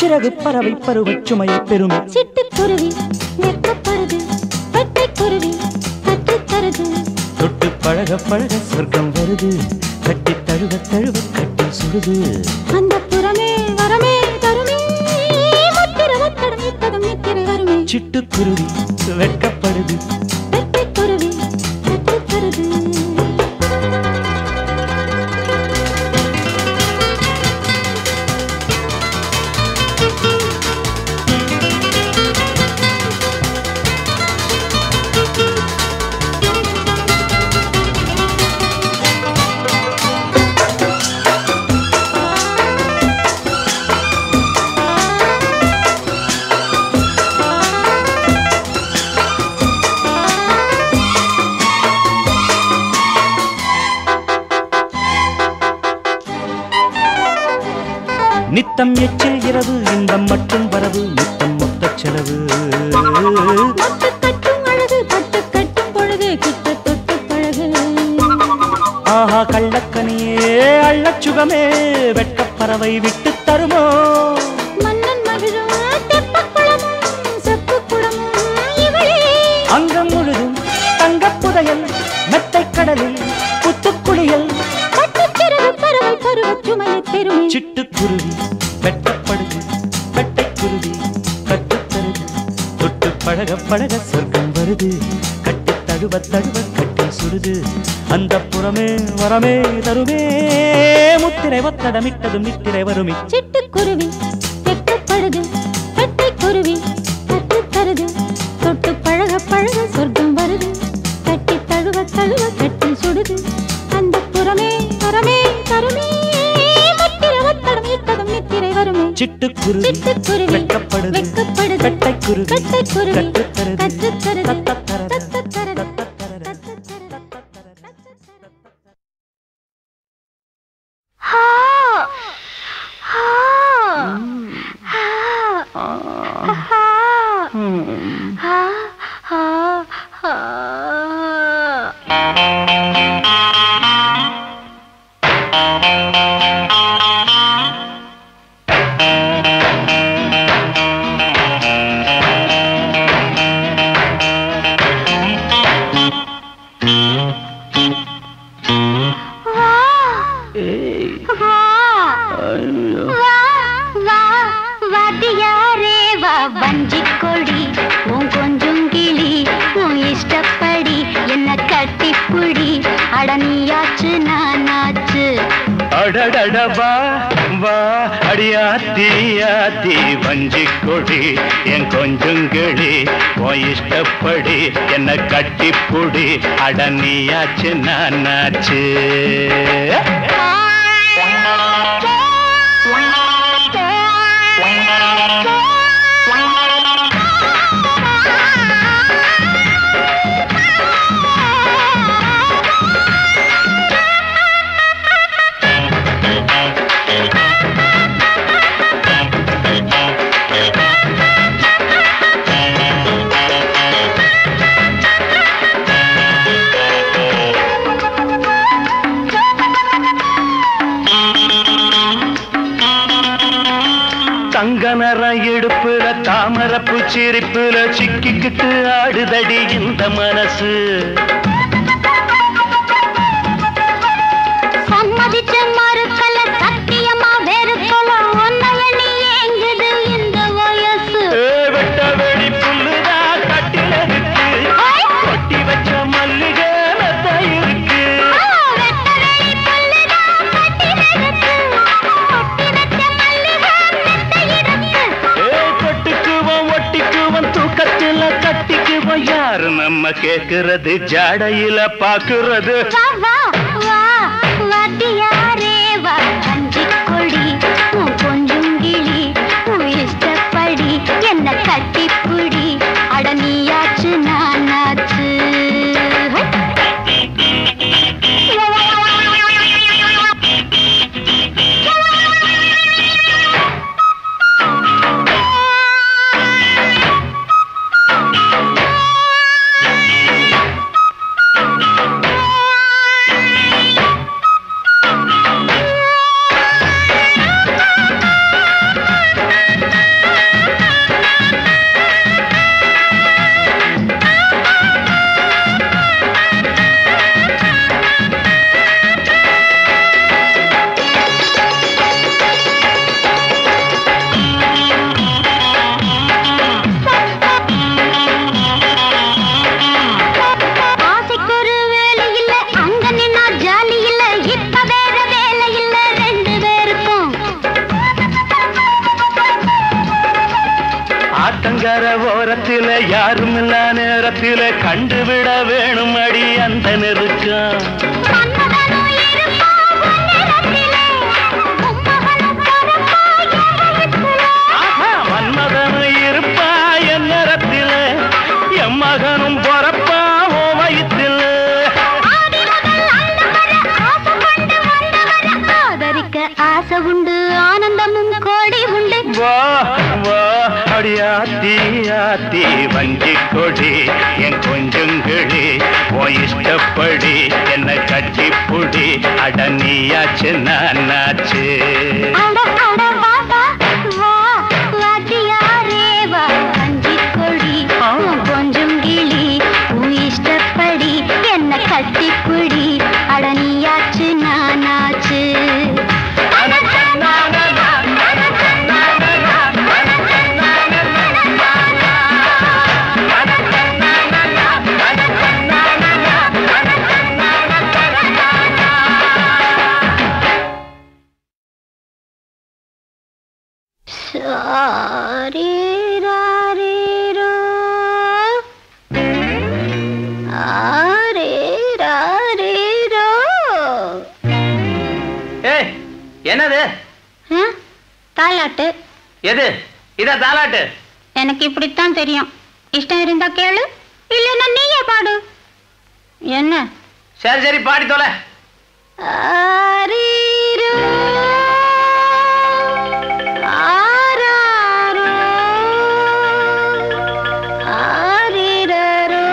சிறகு பறவை பருவச் சுமையை பெருமை சிட்டுக்குருவி வெட்கப்படுது வெட்டைக்குருவி கற்றுத் தருது தொட்டு பழக பழக சொர்க்கம் வருது கட்டி தழுவ தழுவ கட்டி சுடுது அந்த புறமே வரமே தருமே முத்திர வத்தடம் இத்ததும் நித்திரை வருமே சிட்டுக்குருவி வெட்கப்படுது வெட்டைக்குருவி கற்றுத் தருது நித்தம் எச்சில் இரவு இன்பம் மட்டும் வரவு நித்தம் மொத்த செலவு மொட்டு கட்டும் அழகு பட்டு கட்டும் பொழுது கிட்ட தொட்டு பழகு ஆஹா கள்ளக்கனியே அள்ளச் சுகமே வெட்கப் பறவை விட்டு தருமோ மன்னன் மகிழும் தெப்பக் குளமும் செப்புக் குடமும் இவளே அங்கம் முழுதும் தங்கப் புதையல் மெத்தைக் கடலில் புத்துக்குளியல் பட்டுச்சிறகு பறவை பருவச் சுமையை பெருமை சிட்டுக்குருவி வெட்டப்படுது வெட்டைக்குருவி கட்டுத்தருது தொட்டு பழக பழக சொர்க்கம் வருது கட்டி தழுவ தழுவ கட்டி சுடுது அந்த புறமே வரமே தருமே முத்திரை ஒத்தடமிட்டதும் நித்திரை வருமி சிட்டுக்குருவி வெட்கப்படுது வெட்டைக்குருவி கற்றுத் தருது தொட்டு பழக பழக சொர்க்கம் வருது கட்டி தழுவ தழுவ கட்டி சுடுது அந்த புறமே வரமே தருமே முத்திர ஒத்தடம் இத்ததும் நித்திரை வருமே சிட்டுக்குருவி சிட்டுக்குருவி வெட்கப்படுது வெட்கப்படுது வெட்டைக்குருவி வெட்டைக்குருவி கட்டுத்தருது கற்றுத்தருது தத்தத்தரது தத்தத்தரது தத்தத்தரது வாத்தியாரே வா வஞ்சி கொடி உன் கொஞ்சம் கிளி உன் இஷ்டப்படி என்ன கட்டிப்புடி அடனியாச்சு நானாச்சு அடடட வா வா அடியாத்தி ஆத்தி வஞ்சி கொடி என் கொஞ்சங்களி உன் இஷ்டப்படி என்ன கட்டிப்புடி அடனியாச்சு நானாச்சு தங்க நிறம் இடுப்புல தாமரப்பு சிரிப்புல சிக்கிக்கிட்டு ஆடுதடி இந்த மனசு சம்மதிச்ச மறுக்கல சத்தியமா வெறுக்கல உன்னை எண்ணி ஏங்குது இந்த வயசு ஏ, வெட்ட வெளி புல்லுதா கட்டில இருக்கு கொட்டி வச்ச மல்லிகை மெத்த இருக்கு ஆ, வெட்ட வெளி புல்லுதான் கட்டிலிருக்கு. கொட்டி வச்ச மல்லிகை மெத்தை இருக்கு. ஏ, கொட்டிக்குவோம் ஒட்டிக்குவோம் தூக்கத்துல கட்டிக்குவோம் யாரு நம்ம கேக்குறது ஜாடையில பாக்குறது வா, வா, வா, வாத்தியாரே வா, வஞ்சிக் கொடி, உன் கொஞ்சும் கிளி, உன் இஷ்டப்படி என்ன கட்டிப்புடி அடனியாச்சு நானாச்சு ஆத்தங்கர ஓரத்தில யாரும் இல்ல நேரத்தில கண்டுவிட வேணும் அடி அந்த நெருக்கம் மன்மதனும் இருப்பா உன்னிடத்திலே, உம்மகனும் பிறப்பா எவரிடத்திலே. ஆஹா, மன்மதனும் இருப்பா என் நேரத்தில என் மகனும் பொறப்பா ஓ வயிற்றில் ஆதி முதல் அண்டம் வரை ஆசை கொண்டு வந்தவரை ஆதரிக்க ஆசை உண்டு ஆனந்தமும் கோடி உண்டு வா வா அடியாத்தி ஆத்தி வஞ்சி கொடி என் கொஞ்சங்களி ஓ இஷ்டப்படி என்ன கட்டி புடி அடனியாச்சு நானாச்சு அட அட வா வா வா வாத்தியாரே வா வஞ்சி கொடி உன் கொஞ்சம் கிளி உன் இஷ்டப்படி என்ன கட்டிப்புடி அடனியாச்சு நானாச்சு சாரீராரீரோ. ஆரீராரீரோ. ஏய் என்னது ஆ? தாலாட்டு எது இத தாலாட்டு எனக்கு இப்படித்தான் தெரியும் இஷ்டம் இருந்தா கேளு இல்லைன்னா நீயே பாடு என்ன சரி சரி பாடி தொலை ஆரீரோ. ஆராரோ. ஆரீரரோ.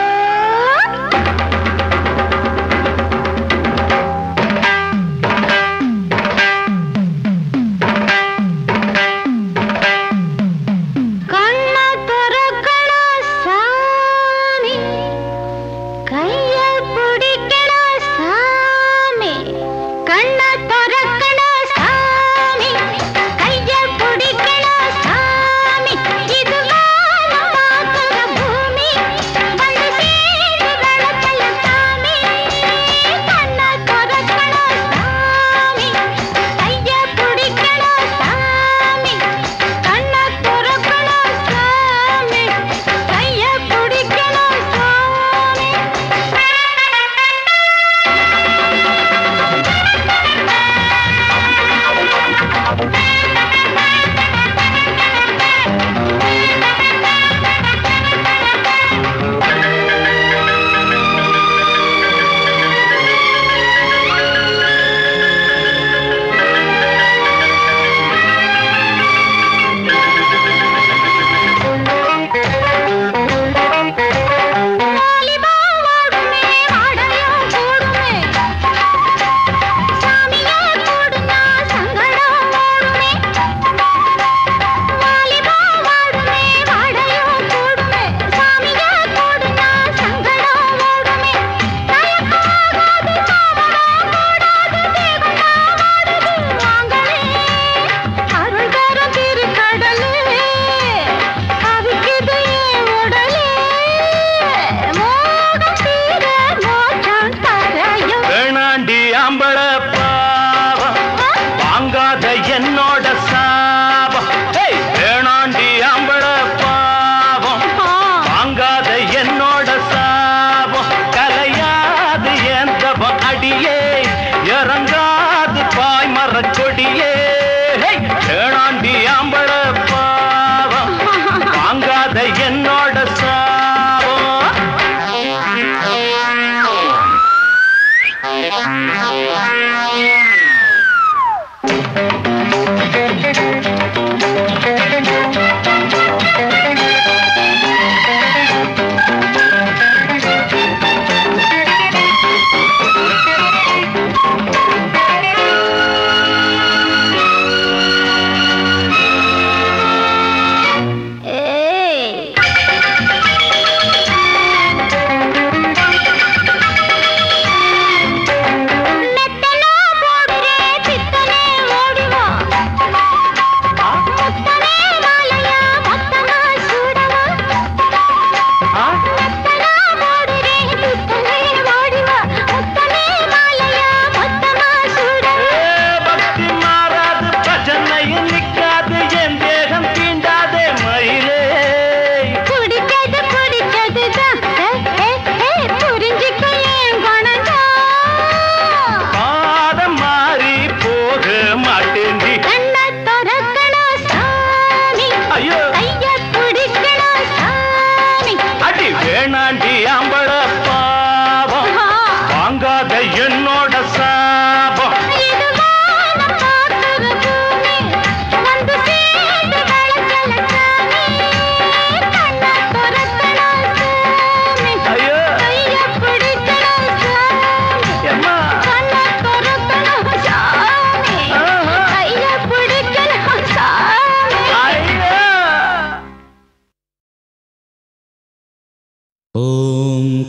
கண்ண திறக்கணும் சாமி கைய பிடிக்கணும் சாமி கண்ண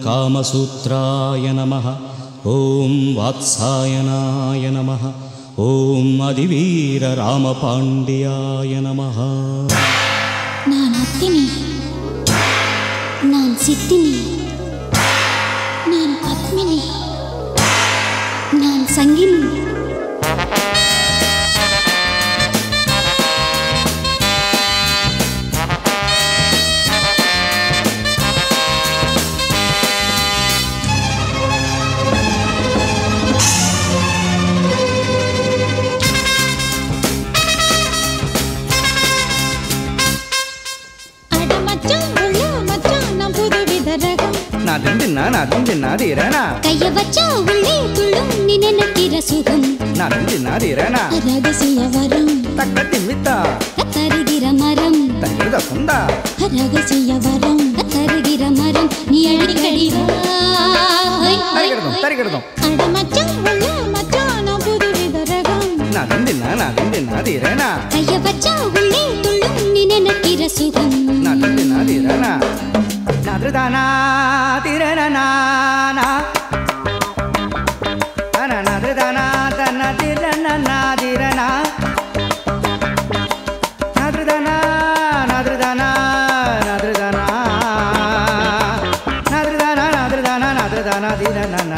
காமசூத்ராய நமः ஓம் வாத்சாயனாய நமः ஓம் அதிவீர ராமபாண்டியாய நமः நான் அத்தினி நான் சித்தினி நான் பத்மினி நான் சங்கினி அட மச்சான் உள்ள மச்சான் நான் புதுவித ரகம் நாதும் தின்னா நாதும் தின்னாதீரனா கைய வச்சா உள்ளே துள்ளும் நீ நினைக்கிற சுகம் நாதும் தின்னாதீரனா ரகசிய வரம் தக்க திம்மித்தா தருகிற மரம் தங்கிருத சொந்தா ரகசிய வரம் தருகிற மரம் நீ அடிக்கடி வா. ஹை, ஹை, தரிகிடதும் தரிகிடதும் அட மச்சான் உள்ள மச்சான் நான் புதுவித ரகம் நாதும் தின்னா நாதும் தின்னாதீரனா கைய வச்சா உள்ளே துள்ளும் நீ நினைக்கிற சுகம் நாதும் தின்னாதீரனா நாதுதானா திரணனா நாதுதானா தன்ன திரணனா திரணா நாதுதானா நாதுதானா நாதுதானா நாதுதானா நாதுதானா நாதுதானா திரணனா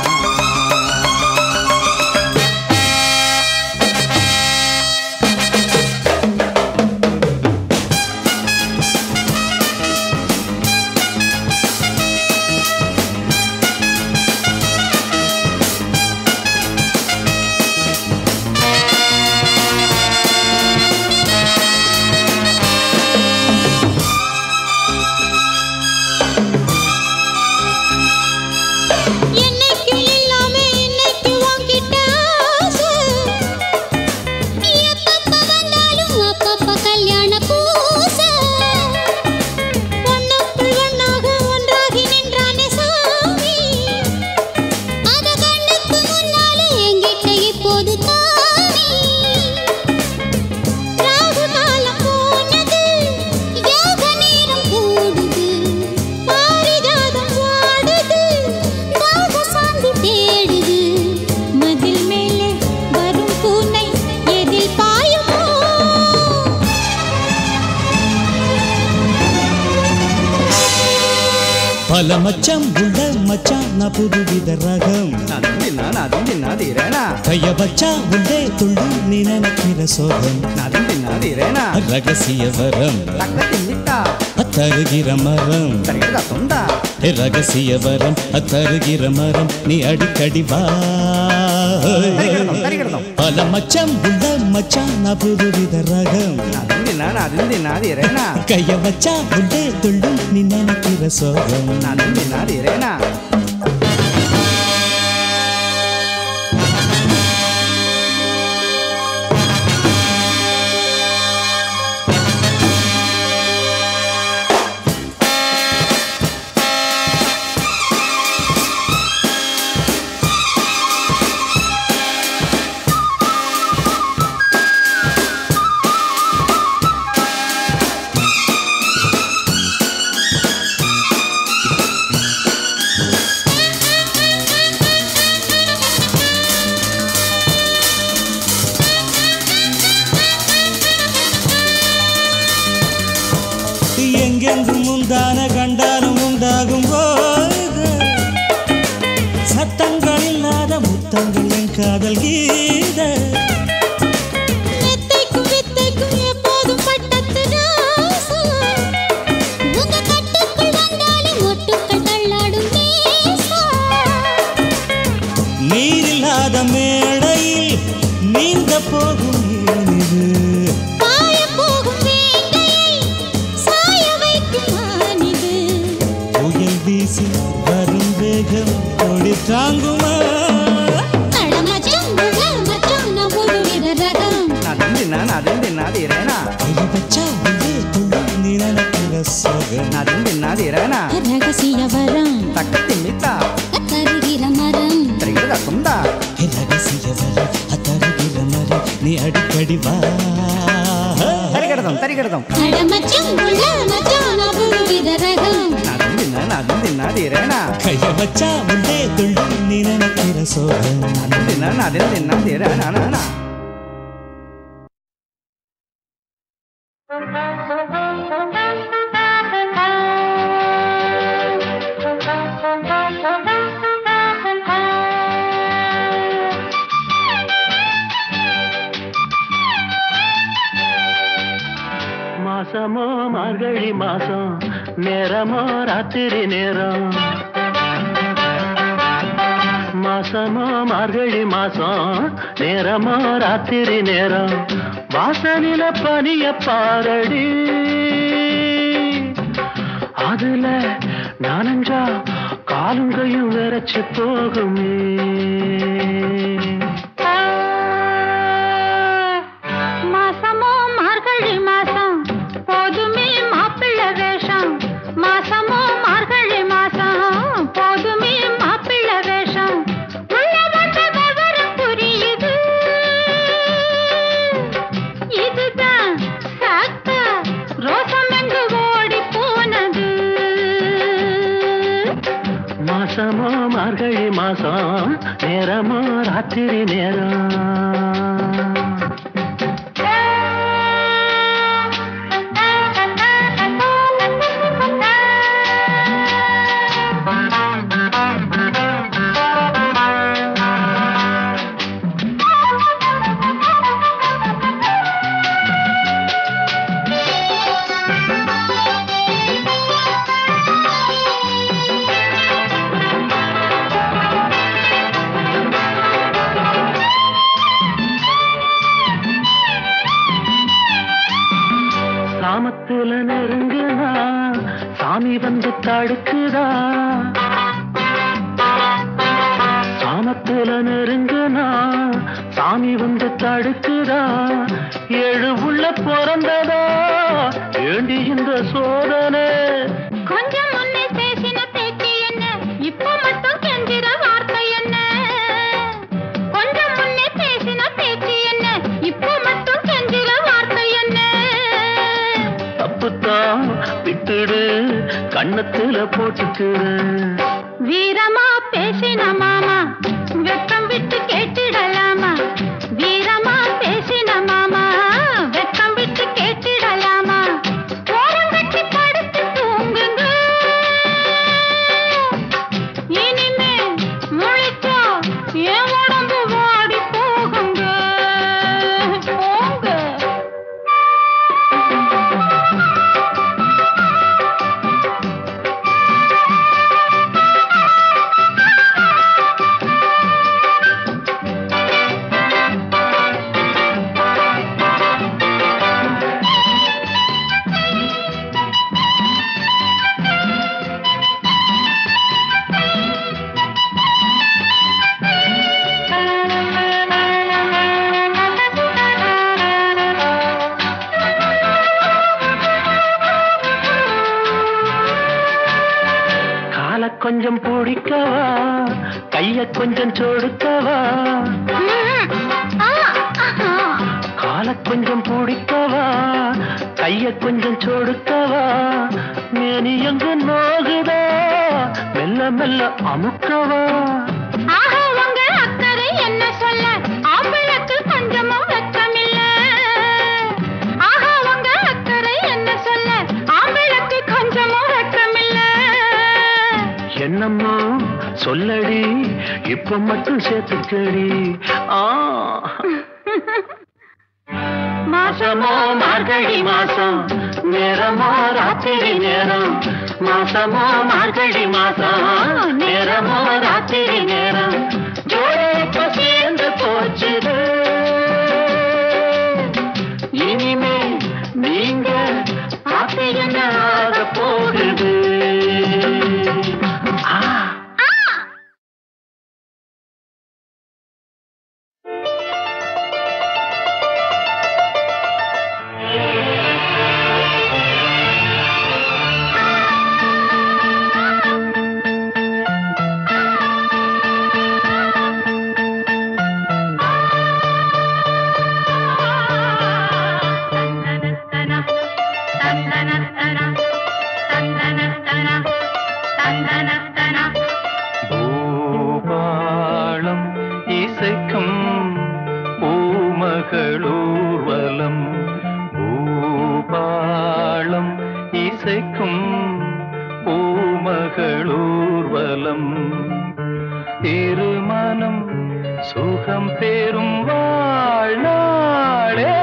என்னைக்கு இல்லாம இன்னைக்கு உன்கிட்ட ஆசை. எப்பப்ப வந்தாலும் அப்பப்ப கல்யாண பூச ஒண்ணுக்குள் ஒண்ணாக ஒன்றாகி நின்றானே சாமி அத கண்ணுக்கு முன்னாலே என்கிட்ட இப்போது தானே ராகு காலம் போனது யோக நேரம் கூடுது பாரிஜாதம் வாடுது தாக சாந்தி தேடுது மதில் மேலே வரும் பூனை எதில் பாயுமோ பல மச்சம் உள்ள மச்சான் நான் புதுவித ரகம் நாதும் தின்னா நாதும் தின்னாதீரனா கைய வச்சா உள்ளே துள்ளும் நீ நினைக்கிற சோகம் நாதும் தின்னாதீரனா ரகசிய வரம் தக்க திம்மித்தா அத்தருகிற மரம் தரிகிடத சொந்தா ஏ ரகசிய வரம் அத்தருகிற மரம் நீ அடிக்கடி வா தரிகிடதும் தரிகிடதும் பல மச்சம் உள்ள மச்சான் நான் புதுவித ரகம் நாதும் தின்னா நாதும் தின்னாதீரனா கைய வச்சா உள்ளே துள்ளும் நீ நினைக்கிற சோகம் நாதும் தின்னாதீரனா எங்கெங்கும் உண்டான கண்டாலும் உண்டாகும் போது சத்தங்கள் இல்லாத முத்தங்கள் என் காதல் கீத மெத்தைக்கும் வித்தைக்கும் எப்போதும் பட்டத்து ராசம் உங்க கட்டுக்குள் வந்தாலே மொட்டுக்கள் தள்ளாடும் நேசம் நீரில்லாத மேடையில் நீந்த போகும் ஏனிது பாய போகும் வேங்கையை சாய வைக்கும் மானிது புயல் வீசி வரும் வேகம் கொடி தாங்குமா அட மச்சான் உள்ள மச்சான் நான் புதுவித ரகம் நாதும் தின்னா நாதும் தின்னாதீரனா கைய வச்சா உள்ளே துள்ளும் நீ நினைக்கிற சோகம் நாதும் தின்னாதீரனா ரகசிய வரம் தக்க திம்மித்தா தருகிற மரம் தரிகிடத சொந்தா ஏ ரகசிய வரம் அத்தருகிற மரம் நீ அடிக்கடி வா தரிகிடதும் தரிகிடதும் அட மச்சான் உள்ள மச்சான் நான் புதுவித ரகம் நாதும் தின்னா அதுவும் தின்னாதீரேனா கைய வச்சா உள்ளே துள்ளும் நீ நினைக்கிற சோகம் அதுவும் தின்னா அதுவும் தின்னாதீரேனா மாசமோ மார்கழி மாசம் நேரமோ ராத்திரி நேரம் மாசமோ மார்கழி மாசம் நேரமோ ராத்திரி நேரம் வாசனில பனிய பாரடி அதுல நானஞ்சா காலுங்கையும் விரைச்சு போகுமே மாசமோ மார்கழி மாசம் போதுமே மாப்பிள்ளை வேஷம் மாசமோ மார்கழி மாசம் போதுமே மாப்பிள்ளை வேஷம் உள்ள வந்த விவரம் புரியுது இதுதான் சாக்கா ரோசம் எங்கு ஓடி போனது மாசமோ மார்கழி மாசம் நேரமோ ராத்திரி நேரம் சாமத்துல நெருங்குதா சாமி வந்து தடுக்குதா சாமத்துல நெருங்குனா சாமி வந்து தடுக்குதா ஏழு உள்ள பிறந்ததா ஏண்டி இந்த சோதனை கொஞ்சம் முன்னே பேசின பேச்சு என்ன இப்ப மட்டும் கெஞ்சிற வார்த்தை என்ன கொஞ்சம் முன்னே பேசின பேச்சு என்ன இப்ப மட்டும் கெஞ்சிற வார்த்தை என்ன தப்புத்தான் விட்டுடு கண்ணத்துல போட்டுக்குடு வீரமா பேசின மாமா வெக்கம் விட்டு கேட்டிடலாமா வீரமா பேசின மாமா வெக்கம் விட்டு கேட்டிடலாமா ஓரங்கட்டி படுத்து தூங்குங்க இனிமே முழிச்சா என் உடம்பு வாடி போகுங்க போங்க கால கொஞ்சம் பிடிக்கவா கைய கொஞ்சம் சொடுக்கவா கால கொஞ்சம் பிடிக்கவா கைய கொஞ்சம் சொடுக்கவா மேனி எங்க நோகுதா மெல்ல மெல்ல அமுக்கவா ஆஹா உங்க அக்கறை என்ன சொல்ல ஆம்பளுக்கு கொஞ்சமும் வெட்கமில்ல ஆஹா உங்க அக்கறை என்ன சொல்ல ஆம்பளுக்கு கொஞ்சமும் வெட்கமில்ல என்னம்மா சொல்லடி இப்ப மட்டும் சேர்த்துக்கடி ஆ மாசமோ மார்கழி மாசம் நேரமோ ராத்திரி நேரம் மாசமோ மார்கழி மாசம் நேரமோ ராத்திரி நேரம் ஜோடி இப்ப சேர்ந்து போச்சுது இனிமே நீங்க பார்த்து என்ன ஆக போகுது ஆ ஆ பூமகளூர்வலம் பூபாளம் இசைக்கும் பூமகளூர்வலம் திருமணம் சுகம் பெறும் வாழ்நாளே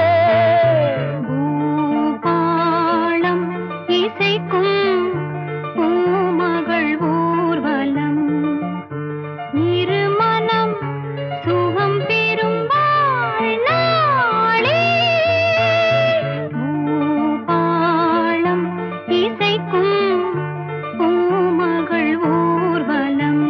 பூபாளம் இசைக்கும் பூமகள் ஊர்வலம் இருமனம் சுகம் பெறும் வாழ்நாளே பூபாளம் இசைக்கும் பூமகள் ஊர்வலம்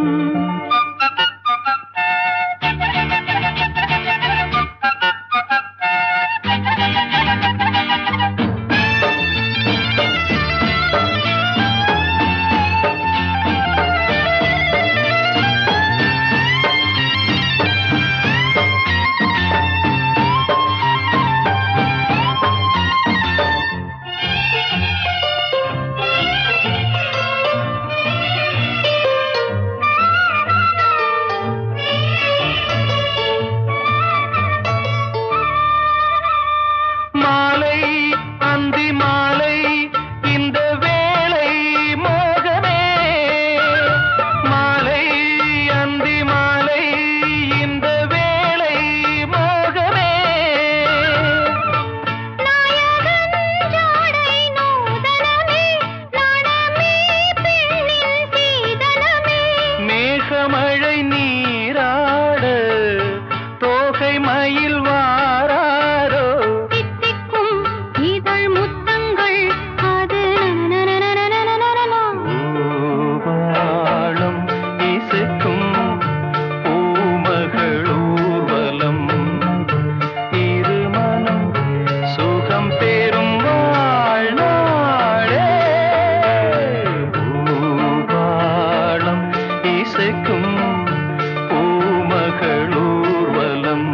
மாலை அந்தி மாலை இந்த வேளை மோகமே மாலை அந்தி மாலை இந்த வேளை மோகமே நாயகன் ஜாடை நூதனமே நாணமே பெண்ணின் சீதனமே மேகமழை நீராட தோகை மயில் வாராரோ தித்திக்கும் இதழ் முத்தங்கள் அது நனநனநனநனநனநன. பூவாளம் இசைக்கும் பூமகளூர்வலம் இருமனம் சுகம் பெறும் வாழ்நாளே பூவாளம் இசைக்கும் பூமகளூர்வலம்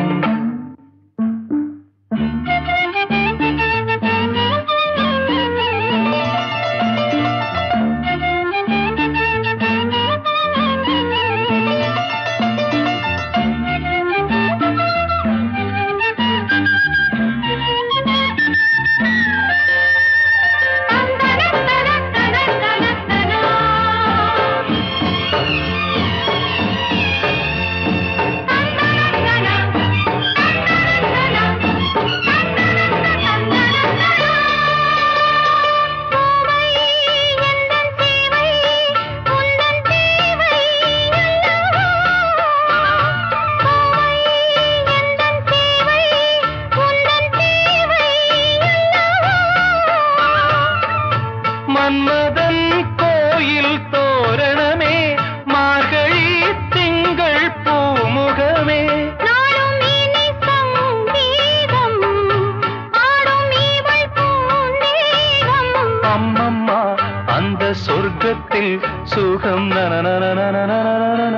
மன்மதன் கோயில் தோரணமே மார்கழி திங்கள் பூமுகமே நாளும் இனி சங்கீதம் ஆடும் இவள் பூந்தேகம் அம்மம்மா அந்த சொர்க்கத்தில் சுகம் நனநனநனநனநனநன.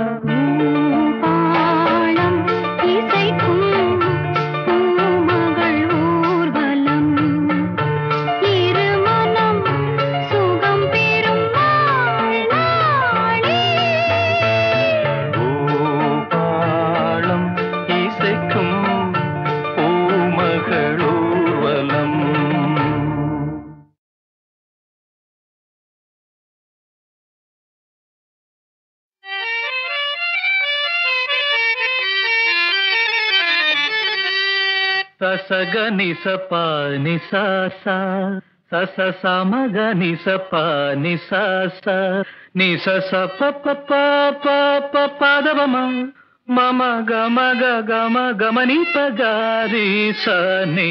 பூபாளம் இசைக்கும் பூமகள் ஊர்வலம் இருமனம் சுகம் பெறும் வாழ்நாளே பூபாளம் இசைக்கும் பூமகளூர்வலம் ససగ నిస ప నిస స సస సమగ నిస ప నిస స నిస స ప ప ప ప ప పదవమ మమ గమ గ గమ గమని ప గారి స నీ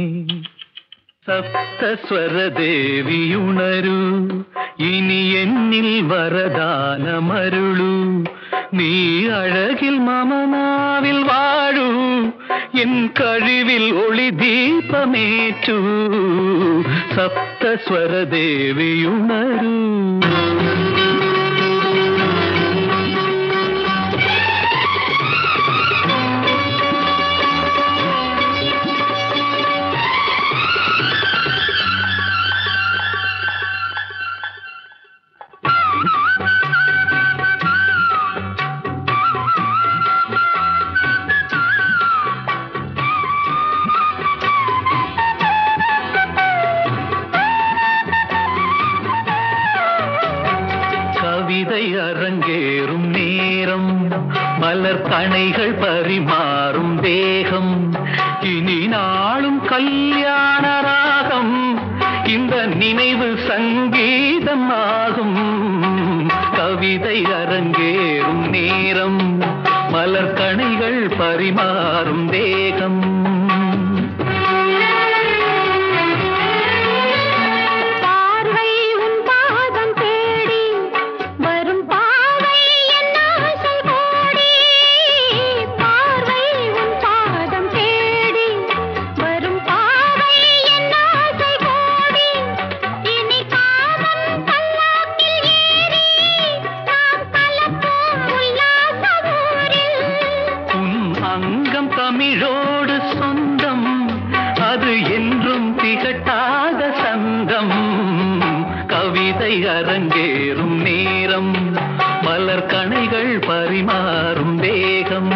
സപ്തസ്വരദേവിയുണരൂ ഇനി എന്നിൽ വരദാനമരുളൂ നീ അഴകിൽ മമനാവിൽ വാഴൂ എൻ കഴിവിൽ ഒളി ദീപമേറ്റു സപ്തസ്വരദേവിയുണരൂ கணைகள் பரிமாறும் தேகம் இனி நாளும் கல்யாண ராகம் இந்த நினைவு சங்கீதம் ஆகும் கவிதை அரங்கேறும் நேரம் மலர் கணைகள் பரிமாறும் தேகம் பார்வை உன் பாதம் தேடி வரும் பாவை என் ஆசை கோடி பார்வை உன் பாதம் தேடி வரும் பாவை என் ஆசை கோடி இனி காமன் பல்லாக்கில் ஏறி நாம் கலப்போம் உல்லாச ஊரில் உன் அங்கம் தமிழோடு சொந்தம் அது என்றும் திகட்டாத சந்தம் கவிதை அரங்கேறும் நேரம் மலர் கணைகள் பரிமாறும் தேகம்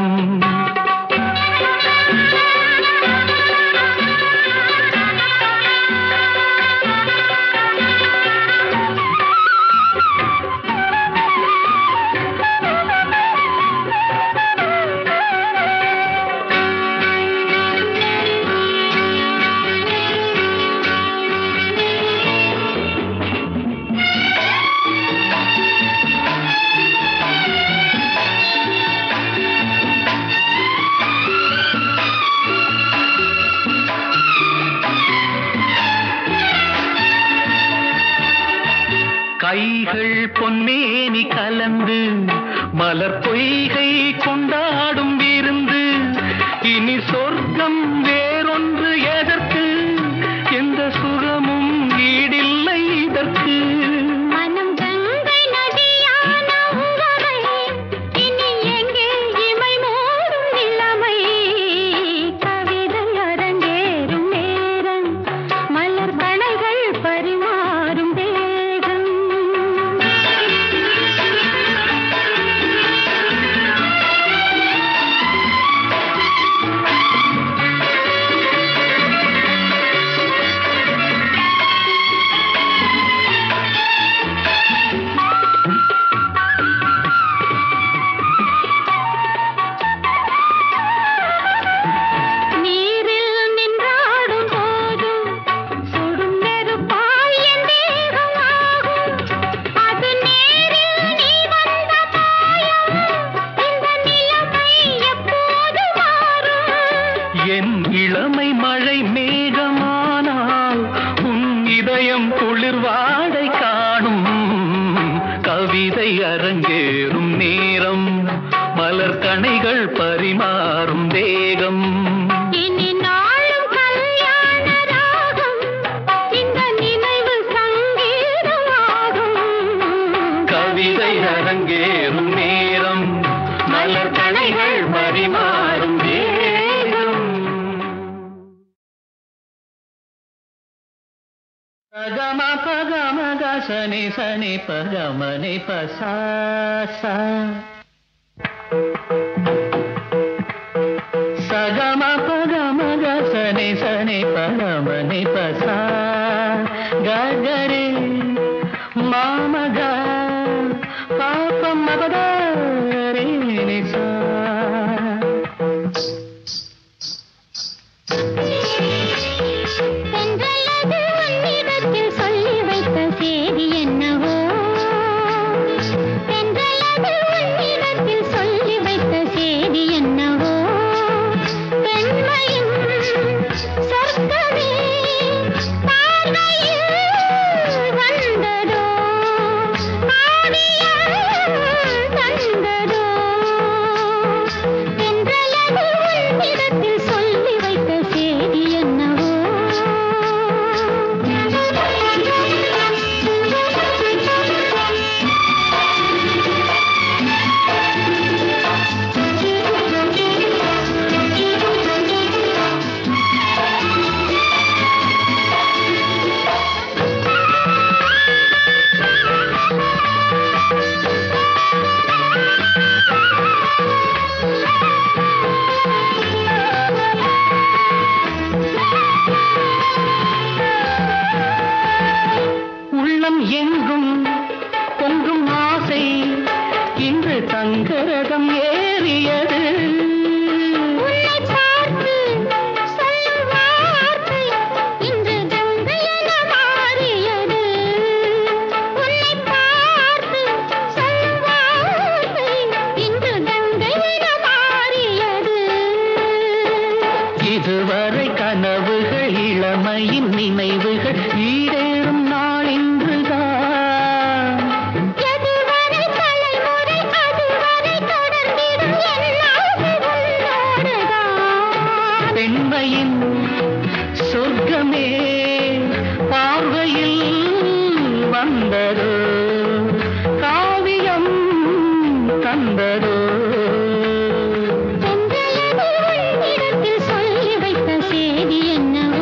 கைகள் பொன்னேனி கலந்து மலர் பொய்கை கொண்டாடும் விருந்து இனி சொர்க்கம் வேறொன்று எதற்கு எந்த சுகமும் ஈடில்லை இதற்கு மனம் கங்கை நதியான உவரை இனி எங்கே இமை மூடும் நிலைமை கவிதை அரங்கேறும் நேரம் மலர் கணைகள் பரிமாறும் தேகம் நீரில் நின்றாடும் போதும் சுடும் நெருப்பாய் என் தேகமாகும் அது நேரில் நீ வந்த மாயம் இந்த நிலைமை எப்போது மாறும் என் இளமை மழை மேகமானால் உன் இதயம் குளிர் வாடை காணும் கவிதை அரங்கேறும் நேரம் மலர் கணைகள் பரிமாறும் தேகம் இனி நாளும் கல்யாண ராகம் இந்த நினைவு சங்கீதமாகும் கவிதை அரங்கேறும் நேரம் மலர் கணைகள் பரிமாறும் தேகம் பகம பகம கசனி சனி பகமனி பசா சகம பகம கசனி சனி பகமனி பசா ககரி மாமக பாப்பம் மபதரி நிசா தென்றலது உன்னிடத்தில் சொல்லி வைத்த செய்தி என்னவோ தென்றலது உன்னிடத்தில் சொல்லி வைத்த செய்தி என்னவோ பெண்மையும் சொர்க்கமே பார்வையில் வந்ததோ ஆடியால் தந்ததோ தென்றலது உன்னிடத்தில் சொல்லி வைத்த செய்தி கனவுகள் இளமையின் நினைவுகள் ஈடேறும் நாள் இன்றுதான் எதுவரை தலைமுறை அதுவரை தொடர்ந்திடும் என்னாசை உன்னோடுதான் பெண்மையின் சொர்க்கமே பார்வையில் வந்ததோ காவியம் தந்ததோ சென்றலது உன்னிடத்தில் சொல்லி வைத்த செய்தி என்னவோ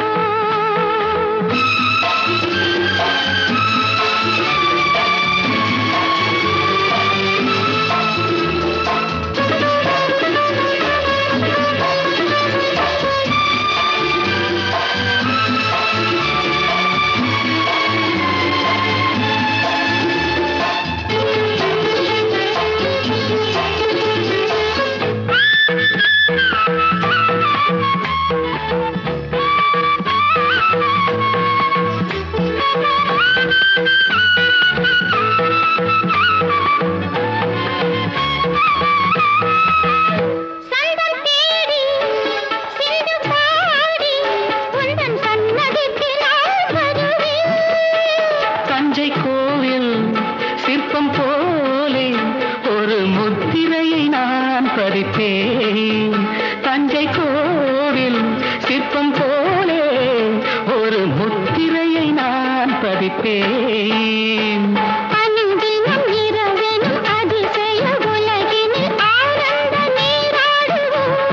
சந்தம் தேடி சிந்து பாடி உந்தன் சன்னதிக்கு நான் வருவேன் தஞ்சை கோவில் சிற்பம் போலே ஒரு முத்திரையை நான் பதிப்பேன் தஞ்சை கோவில் சிற்பம் போலே ஒரு முத்திரையை நான் பதிப்பேன் அனுதினம் இரவெனும் அதிசய உலகினில் ஆனந்த நீராடுவோம்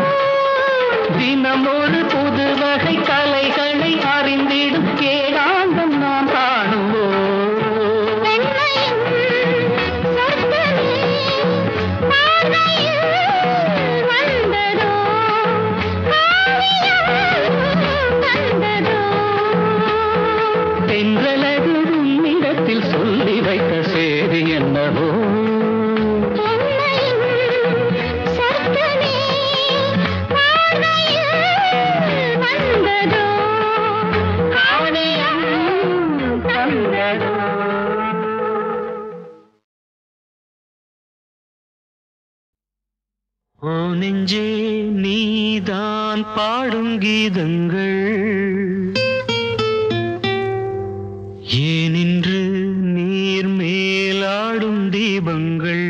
தினம் ஒரு புது வகை கலைகளை அறிந்திடும் ஏகாந்தம் நாம் காணுவோம் பெண்மையின் சொர்க்கமே பார்வையில் வந்ததோ காவியம் தந்ததோ தென்றலது உன்னிடத்தில் சொல்லி வைத்த செய்தி என்னவோ பெண்மையின் சொர்க்கமே பார்வையில் வந்ததோ காவியம் தந்ததோ ஓ நெஞ்சே நீதான் பாடும் கீதங்கள் ஏனின்று நீர் மேலாடும் தீபங்கள்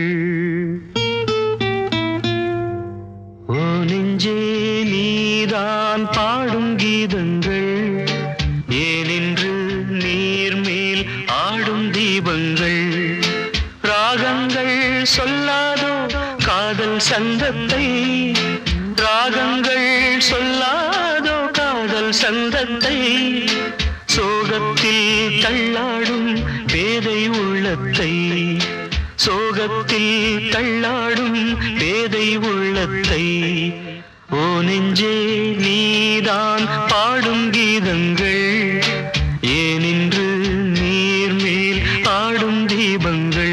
ஓ நெஞ்சே நீதான் பாடும் கீதங்கள் ஏனின்று நீர் மேல் ஆடும் தீபங்கள் ராகங்கள் சொல்லாதோ காதல் சந்தத்தை ராகங்கள் சொல்லாதோ காதல் சந்தத்தை சோகத்தில் தள்ளாடும் பேதை உள்ளத்தை சோகத்தில் தள்ளாடும் பேதை உள்ளத்தை ஓ நெஞ்சே நீதான் பாடும் கீதங்கள் ஏனின்று நீர் மேல் ஆடும் தீபங்கள்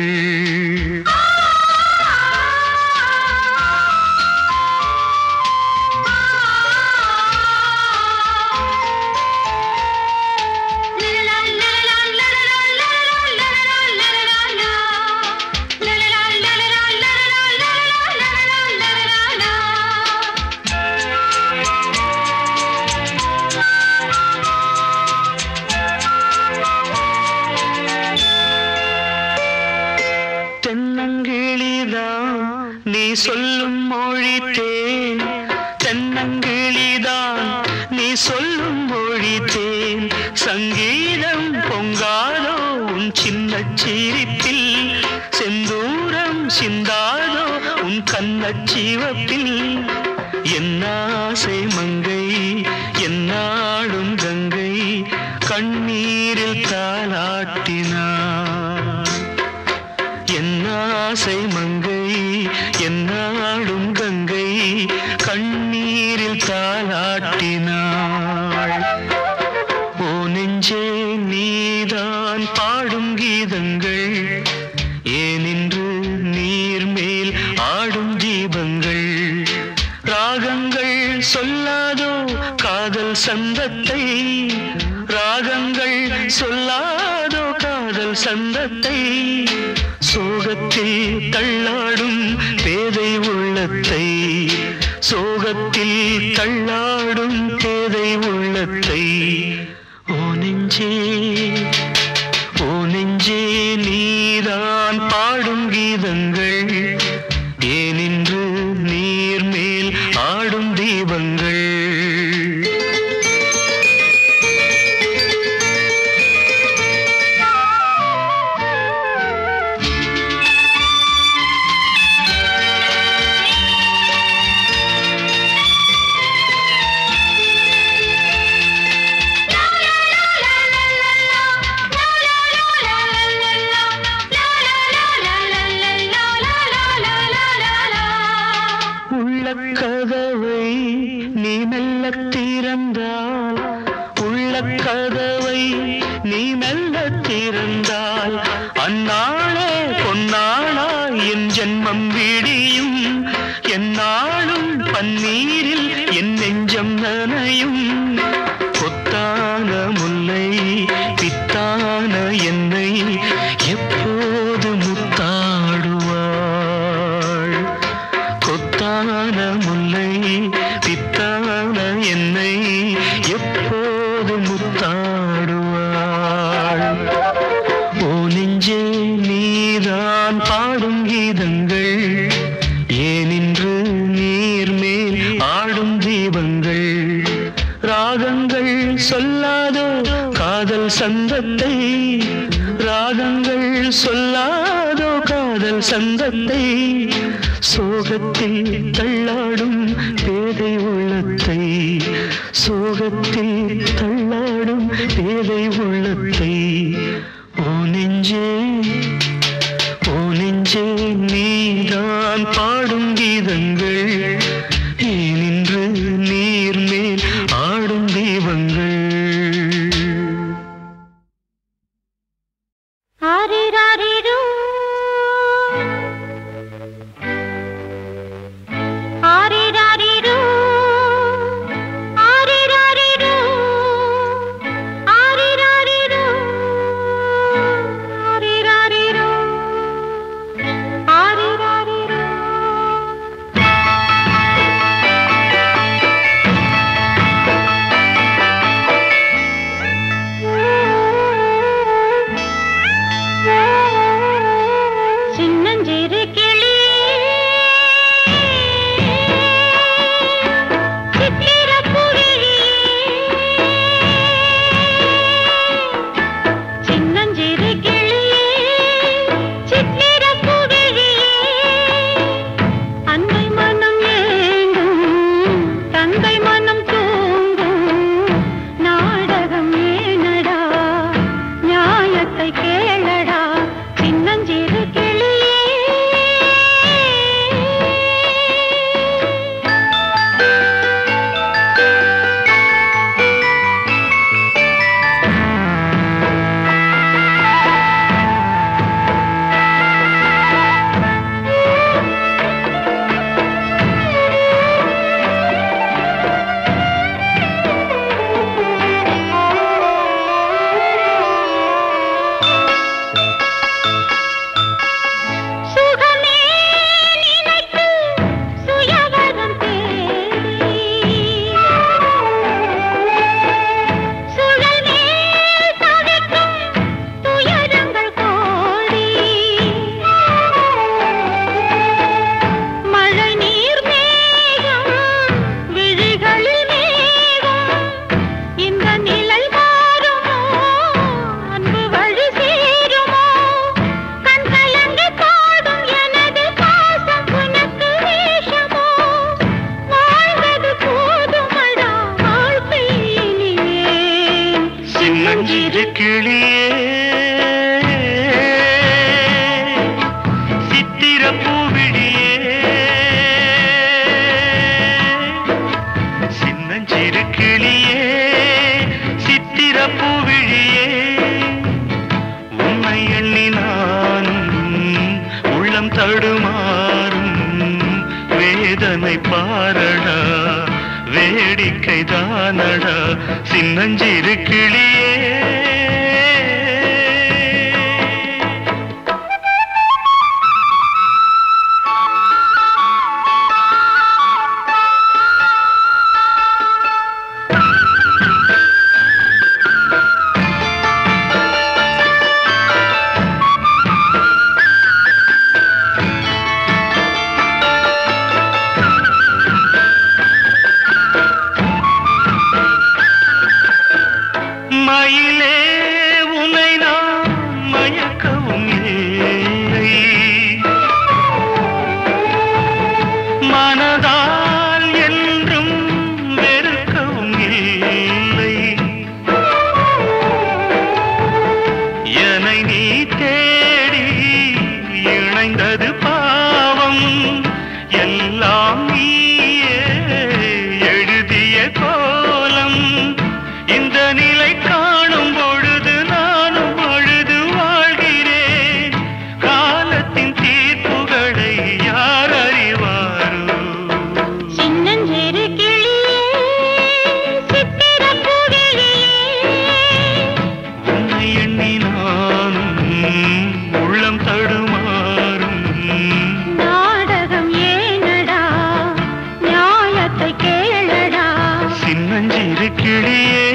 தென்னங்கிளிதான் நீ சொல்லும் மொழி தேன் தென்னங்கிளிதான் நீ சொல்லும் மொழி தேன் சங்கீதம் பொங்காதோ உன் சின்ன சிரிப்பில் செந்தூரம் சிந்தாதோ உன் கண்ணச் சிவப்பில் என்னாசை மங்கை என்னாடும் கங்கை கண்ணீரில் தாளாட்டினார் என்னாசை மங்கை என்னாடும் கங்கை கண்ணீரில் தாளாட்டினாள் ஓ நெஞ்சே நீதான் பாடும் கீதங்கள் ஏனின்று நீர் மேல் ஆடும் தீபங்கள் ராகங்கள் சொல்லாதோ காதல் சந்தத்தை ராகங்கள் சொல்லாதோ காதல் சந்தத்தை சோகத்தில் தள்ளாடும் பேதை உள்ளத்தை சோகத்தில் தள்ளாடும் பேதை உள்ளத்தை ஓ நெஞ்சே ஓ நெஞ்சே நீதான் பாடும் கீதங்கள் ஏனின்று நீர் மேல் ஆடும் தீபங்கள் உள்ள கதவை நீ மெல்ல திறந்தால் உள்ள கதவை நீ மெல்ல திறந்தால் அந்நாளே பொன்னாளா என் ஜென்மம் விடியும் என்னாலும் பன்னீரில் என் நெஞ்சம் நனையும் கொத்தான முல்லை பித்தான என்னை எப்போது முத்தாடுவாள் கொத்தான முல்லை பித்தான என்னை எப்போது முத்தாடுவாள் ஓ நெஞ்சே நீதான் பாடும் கீதங்கள் ஏனின்று நீர் மேல் ஆடும் தீபங்கள் ராகங்கள் சொல்லாதோ காதல் சந்தத்தை ராகங்கள் சொல்லாதோ காதல் சந்தத்தை சோகத்தில் தள்ளாடும் பேதை உள்ளத்தை சோகத்தில் தள்ளாடும் பேதை உள்ளத்தை ஓ நெஞ்சே ஓ நெஞ்சே நீதான் பாடும் கீதங்கள் ஏனின்று நீர் மேல் ஆடும் தீபங்கள் ஆரிராரிரோ. ஆரிராரிரோ. ஆரிராரிரோ. ஆரிராரிரோ. ஆரிராரிரோ. ஆரிராரிரோ. சின்னஞ்சிறு கிளி சித்திரப் புவிழி சின்னஞ்சிறு கிளியே சித்திரப் புவிழியே அன்னை மனம் ஏங்கும் தந்தை மனம் தூங்கும் நாடகம் ஏனடா நியாயத்தை கேளடா சின்னஞ்சிறு கிளியே சுகமே நினைத்து சுயவரம் தேடி சுழல் மேல் தவிக்கும் துயரங்கள் கோடி மழை நீர் மேகம் விழிகளில் மேகம் இந்த நிலை மாறுமோ அன்பு வழி சேருமோ கண் கலங்கி பாடும் எனது பாசம் உனக்கு வேஷமோ வாழ்வது போதுமடா வாழ்க்கை இனியே சின்னஞ்சிறு கிளியே சித்திர பூவிழியே சின்னஞ்சிறு கிளியே சித்திர பூவிழியே உன்னை எண்ணி நானும் உள்ளம் தடுமாறும் வேதனை பாரடா வேடிக்கை தானடா சின்னஞ்சிறு கிளியே ஆ சிட்டுக்கிளியே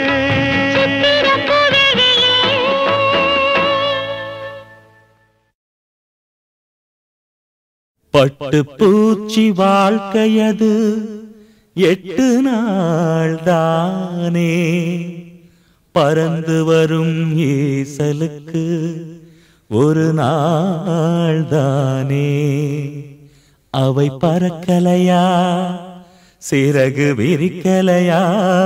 பட்டு பூச்சி வாழ்க்கையது எட்டு நாள் தானே பறந்து வரும் ஈசலுக்கு ஒரு நாள் தானே அவை பறக்கலையா சிறகு விரிக்கலையா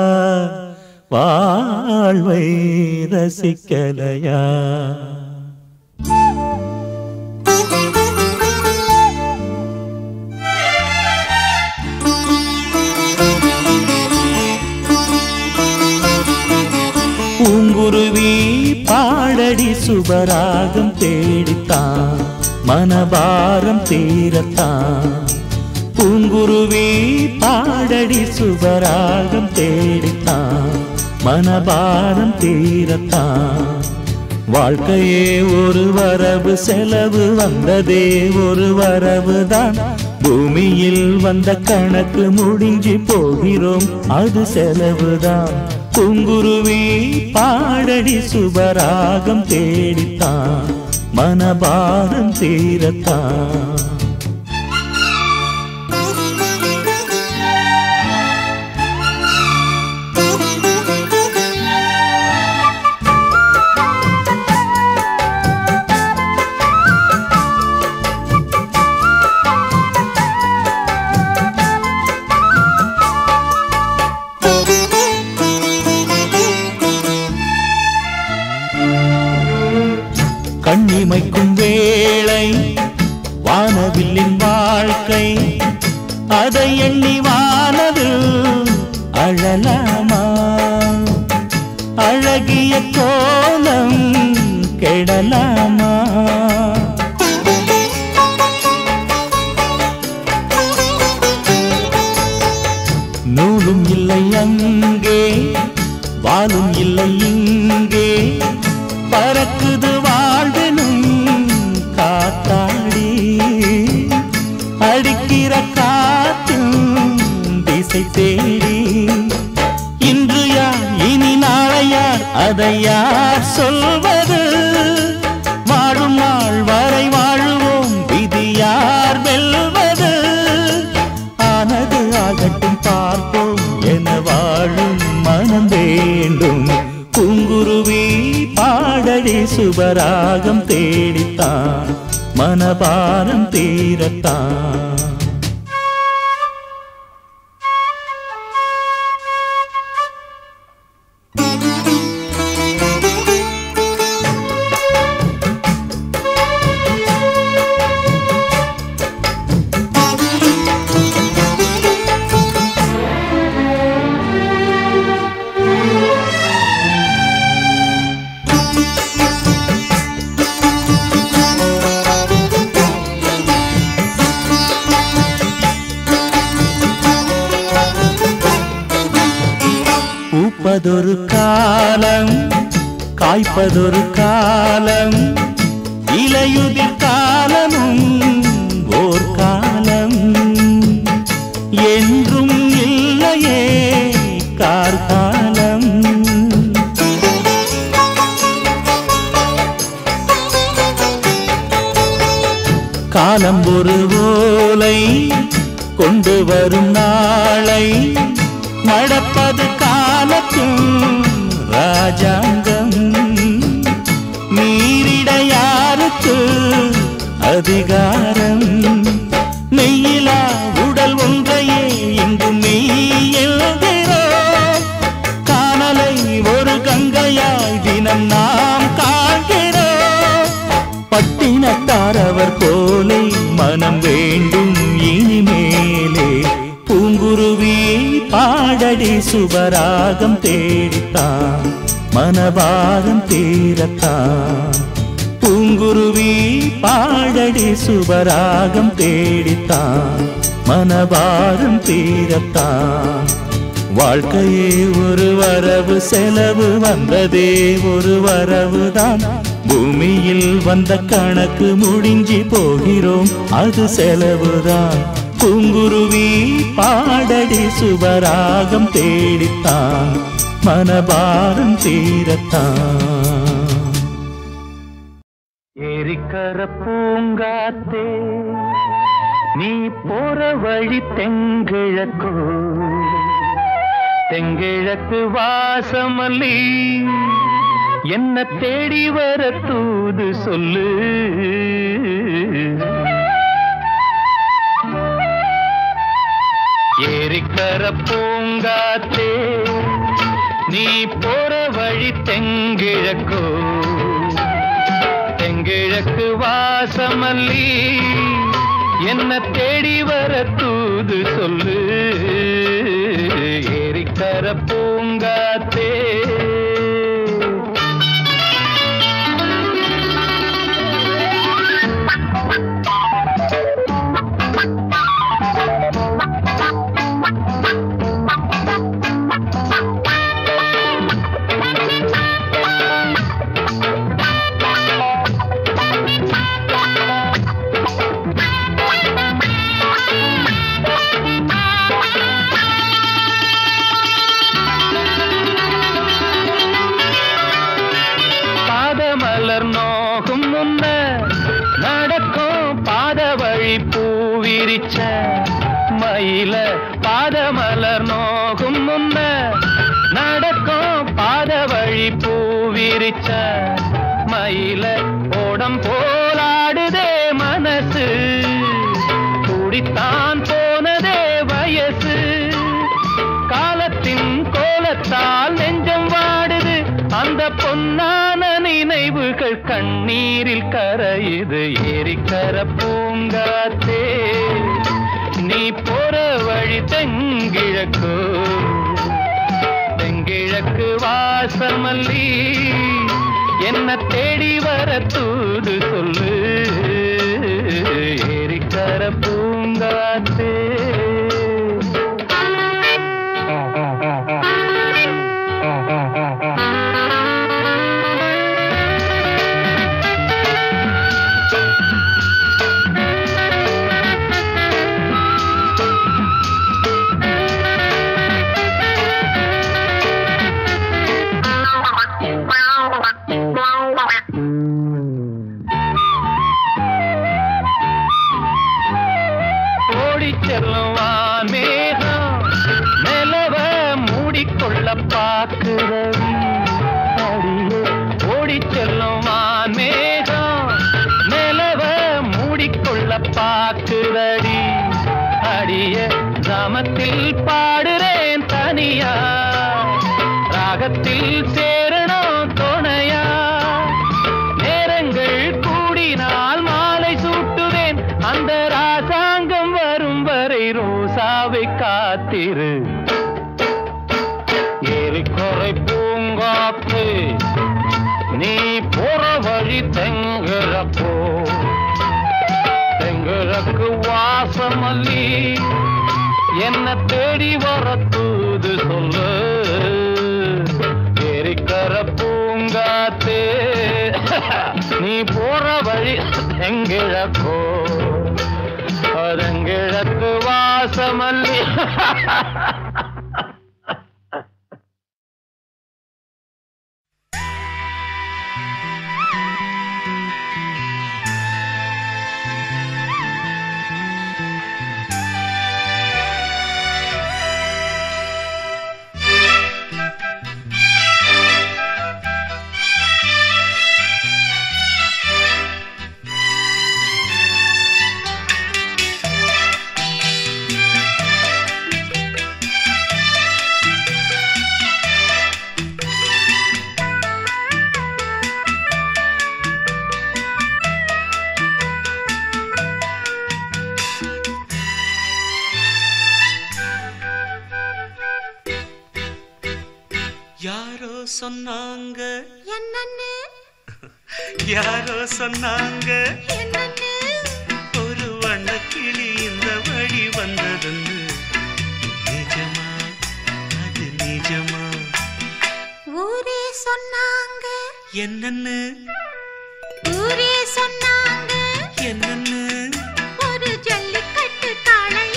வாழ்வை ரசிக்கலையா பூங்குருவி பாடடி சுபராகம் தேடித்தான் மனபாரம் தீரத்தான் பூங்குருவி பாடடி சுபராகம் தேடித்தான் மனபாரம் தீரத்தான் வாழ்க்கையே ஒரு வரவு செலவு வந்ததே ஒரு வரவு தான் பூமியில் வந்த கணக்கு முடிஞ்சு போகிறோம் அது செலவுதான் குங்குருவி பாடடி சுபராகம் தேடித்தான் மனபாரம் தீரத்தான் கண்ணிமைக்கும் வேளை வானவில்லின் வாழ்க்கை அதை எண்ணி வானது அழலாமா அழகிய கோலம் கெடலாமா நூலும் இல்லை அங்கே வாலும் இல்லை இங்கே பறக்குது வாழ்வெனும் காத்தாடி அடிக்கிற காற்றும் திசை தேடி இன்று யார் இனி நாளை யார் அதை யார் சொல்வது வாழும் நாள் வரை வாழுவோம் விதி யார் வெல்வது ஆனது ஆகட்டும் பார்ப்போம் என வாழும் மனம் வேண்டும் குங்குருவி பாடடி சுபராகம் தேடித்தான் மனபாரம் தீரத்தான் பூப்பதொரு காலம் காய்ப்பதொரு காலம் இலையுதிர் காலமும் ஓர் காலம் என்றும் இல்லையே கார்காலம் காலம் ஒரு ஓலை கொண்டு வரும் நாளை நடப்பது காலத்தும் ராஜாங்கம் மீறிட யாருக்கு அதிகாரம் மெய்யிலா உடல் ஒன்றையே இங்கு மெய் எழுகிறோம் காணலை ஒரு கங்கையாய் தினம் நாம் காண்கிறோம் பட்டினத்தார் அவர் போலே மனம் வேண்டும் இனிமேலே பூங்குருவி பாடடி சுபராகம் தேடித்தான் மனபாரம் தீரத்தான் பூங்குருவி பாடடி சுபராகம் தேடித்தான் மனபாரம் தீரத்தான் வாழ்க்கையே ஒரு வரவு செலவு வந்ததே ஒரு வரவுதான் பூமியில் வந்த கணக்கு முடிஞ்சி போகிறோம் அது செலவுதான் பூங்குருவி பாடடி சுபராகம் தேடித்தான் மனபாரம் தீரத்தான் ஏரிக்கர பூங்காத்தே நீ போற வழி தெங்கிழக்கோ தெங்கிழக்கு வாசமல்லி என்ன தேடி வர தூது சொல்லு ஏரிக்கர பூங்காத்தே நீ போற வழி தெங்கிழக்கோ தெங்கிழக்கு வாசமல்லி என்ன தேடி வர தூது சொல்லு ஏரிக்கர பூங்காத்தே பாதமலர் நோகும் முன்ன நடக்கும் பாத வழி பூவிரிச்ச மயில பாதமலர் நோகும் முன்ன நடக்கும் பாத வழி பூவிரிச்ச மயில ஓடம் போலாடுதே மனசு குடித்தான் போனதே வயசு காலத்தின் கோலத்தால் நெஞ்சம் வாடுது அந்த பொன்னான நினைவுகள் கண்ணீரில் கரையுது ஏரிக்கர பூங்காத்தே நீ போற வழி தெங்கிழக்கு தெங்கிழக்கு வாசமல்லி என்ன தேடி வர தூது சொல்லு ஏரிக்கர பூங்காத்தே ஓடிச் செல்லும் வான்மேகம் நிலவ மூடிக்கொள்ள பார்க்கிறவி அடியே ஓடிச் செல்லும் வான்மேகம் நிலவ மூடிக்கொள்ள பார்க்கிறடி அடிய கிராமத்தில் பாடுறேன் தனியா ராகத்தில் சேரணும் துணையா நேரங்கள் கூடினால் மாலை சூட்டுவேன் அந்த ராசாங்கம் வரும் வரை ரோசாவை காத்திரு ஏரிக்கொறை பூங்காத்து நீ போற வழி தெங்குறப்போ தெங்குறக்கு வாசமல்லி என்ன தேடி வர தூது சொல்லு ஏரிக்கர பூங்காத்தே நீ போற வழி எங்கிழக்கோ அதெங்கிழக்கு வாசமல்லி யாரோ சொன்னாங்க என்னன்னு யாரோ சொன்னாங்க என்னன்னு ஒரு வண்ணக்கிளி இந்த வழி வந்ததுன்னு நிஜமா அது நிஜமா ஊரே சொன்னாங்க என்னன்னு ஊரே சொன்னாங்க என்னன்னு ஒரு ஜல்லிக்கட்டு காளைய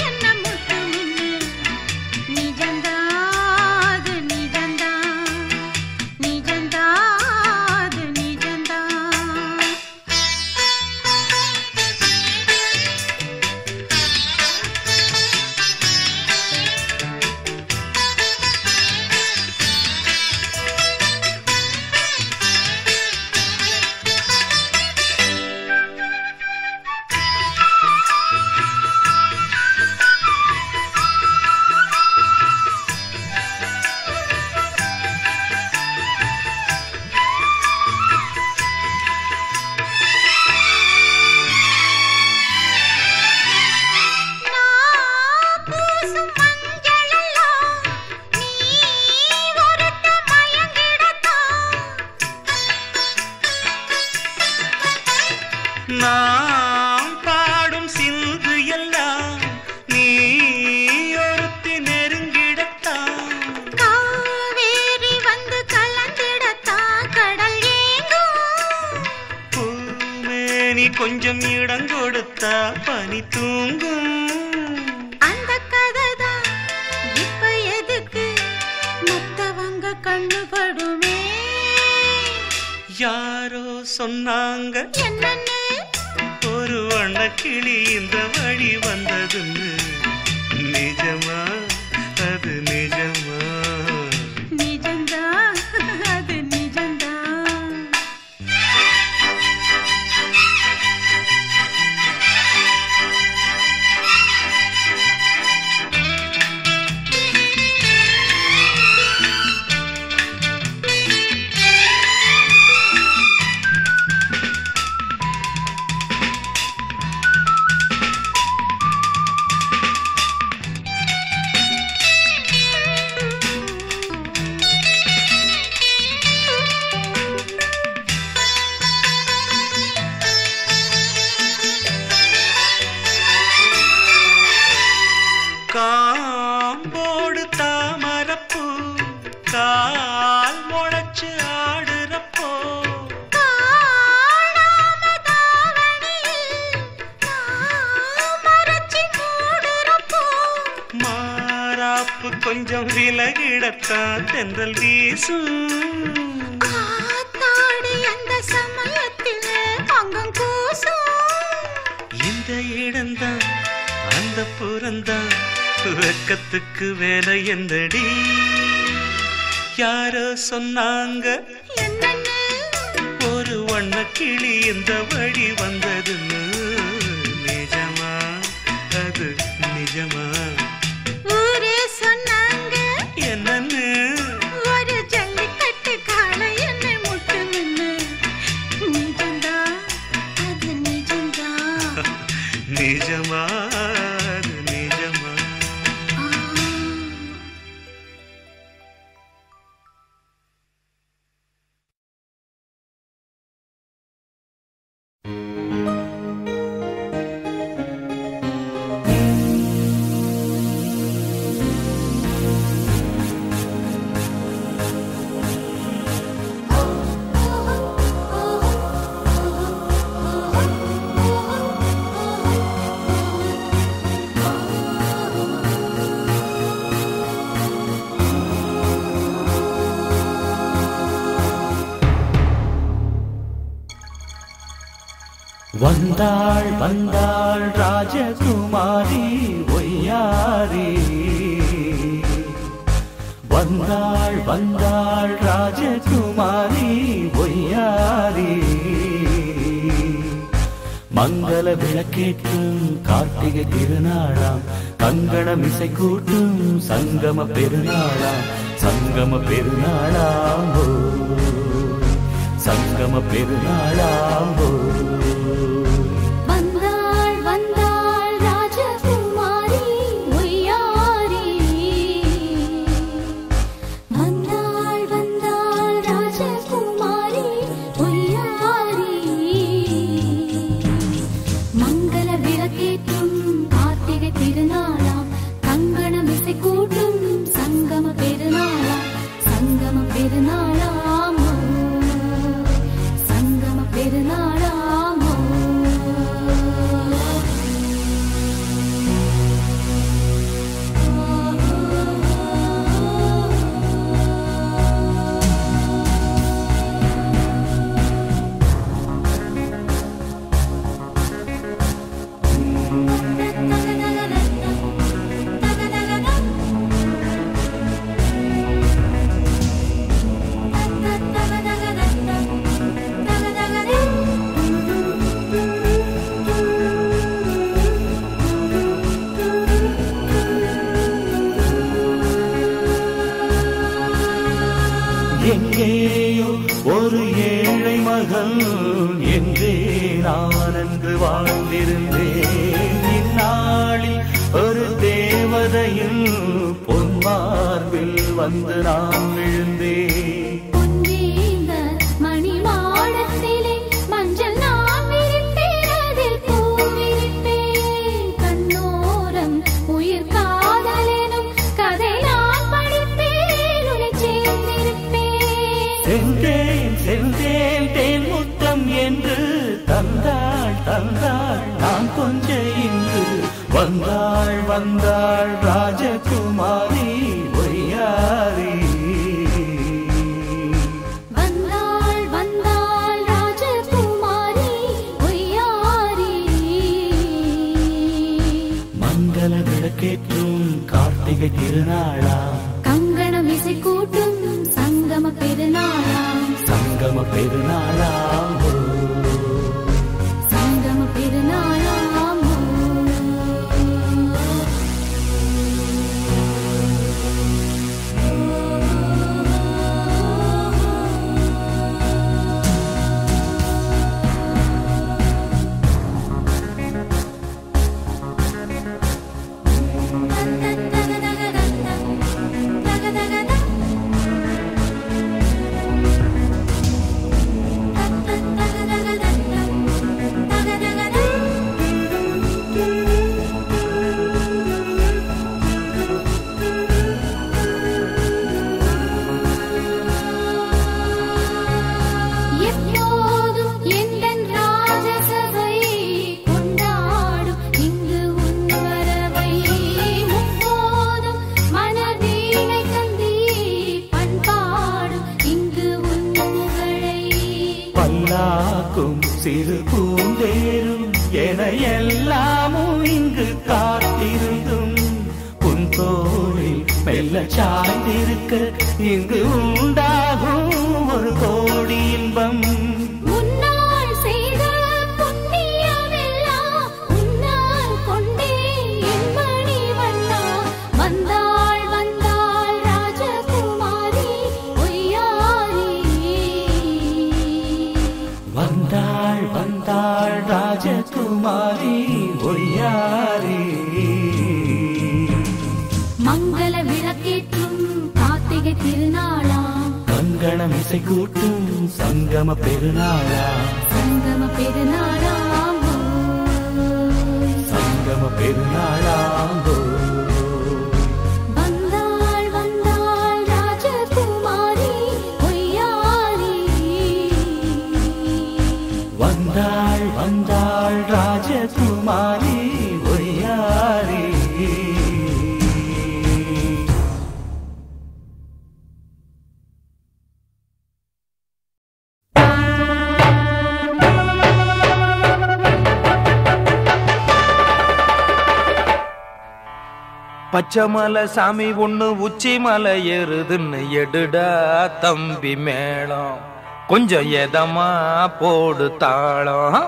கொஞ்சம் இடம் கொடுத்தா பனி தூங்கும் அந்த கதை தான் இப்ப எதுக்கு மத்தவங்க கண்ணு படுமே யாரோ சொன்னாங்க என்னன்னு ஒரு வண்ணக்கிளி இந்த வழி வந்ததுன்னு நிஜமா அது நிஜமா நிஜம்தான் அது நிஜம்தான் காம்போடு தாமரப்பூ கால் முளைச்சு ஆடுறப்போ காணாம தாவணியில் நான் மறைச்சு மூடுறப்போ மாறாப்பு கொஞ்சம் விலகிடத்தான் தென்றல் வீசும் காத்தாடி அந்த சமயத்தில் அங்கம் கூசும் இந்த இடம்தான் அந்த புறந்தான் வெக்கத்துக்கு வேலை எந்தடி யாரோ சொன்னாங்க என்னன்னு ஒரு வண்ணக்கிளி இந்த வழி வந்ததுன்னு நிஜமா அது நிஜமா ஊரே சொன்னாங்க என்னன்னு ஒரு ஜல்லிக்கட்டு காளை என்னை முட்டுமின்னு நிஜம்தான் அது நிஜம்தான் நிஜமா அது நிஜமா ஆ. வந்தாள் வந்தாள் ராஜகுமாரி ஒய்யாரி வந்தாள் வந்தாள் ராஜகுமாரி ஒய்யாரி மங்கள விளக்கேற்றும் கார்த்திகை திருநாளாம் கங்கணம் இசை கூட்டும் சங்கம பெருநாளாம் சங்கம பெருநாளாம் ஓ. சங்கம பெருநாளாம் ஓ. வந்தாள் வந்தாள் ராஜகுமாரி ஒய்யாரி வந்தாள் வந்தாள் ராஜகுமாரி ஒய்யாரி மங்கள விளக்கேற்றும் கார்த்திகை திருநாளாம் கங்கணம் இசை கூட்டும் சங்கம பெருநாளாம் சங்கம பெருநாளாமோ சங்கம பெருநாளாமோ எங்கேயோ ஒரு ஏழை மகள் என்றே நான் அன்று வாழ்ந்திருந்தேன் இந்நாளில் ஒரு தேவதையில் பொன்மார்பில் வந்து நான் விழுந்தேன் பொன்னேந்த மணிமாடத்திலே மஞ்சள் நான் விரிப்பேன், அதில் பூ விரிப்பேன். கண்ணோரம் உயிர் காதலெனும் கதை நான் படிப்பேன், உன்னைச் சேர்ந்திருப்பேன். செந்தேன் செந்தேன் தேன் முத்தம் என்று தந்தாள் வந்தாள் ராஜகுமாரி ஒய்யாரி வந்தாள் வந்தாள் ராஜகுமாரி ஒய்யாரி மங்கள விளக்கேற்றும் கார்த்திகை திருநாளா கங்கணம் இசை கூட்டும் சங்கம பெருநாளாம் சங்கம பெருநாளா ஓ. சங்கம பெருநாளாம் எப்போதும் எந்தன் ராஜசபை கொண்டாடும் இங்கு உன் வரவை முப்போதும் மனதீனை தந்தி பண்பாடும் இங்கு உன் புகழை பல்லாக்கும் சிறு பூந்தேரும் என எல்லாமும் இங்கு காத்திருந்தும் உன் தோளில் மெல்ல சாய்ந்திருக்க இங்கு உண்டாகும் ஒரு கோடி இன்பம் முன்னால் செய்த புண்ணியமெல்லாம் உன்னால் கொண்டே என் மணி வண்ணா வந்தாள் வந்தாள் ராஜகுமாரி ஒய்யாரி வந்தாள் வந்தாள் ராஜகுமாரி ஒய்யாரி மங்கள விளக்கேற்றும் கார்த்திகை திருநாளாம் கங்கணம் இசை கூட்டும் சங்கம பெருநாளா சங்கம பெருநாளாம் ஓய். சங்கம பெருநாளாங்கோ வந்தாள் வந்தாள் ராஜகுமாரி ஒய்யாரி வந்தாள் வந்தாள் ராஜகுமாரி ஒய்யாரி பச்சைமலை சாமி ஒண்ணு உச்சி மலை ஏறுதுன்னு எடுடா தம்பி மேளம் கொஞ்சம் எதமா போடு தாளம்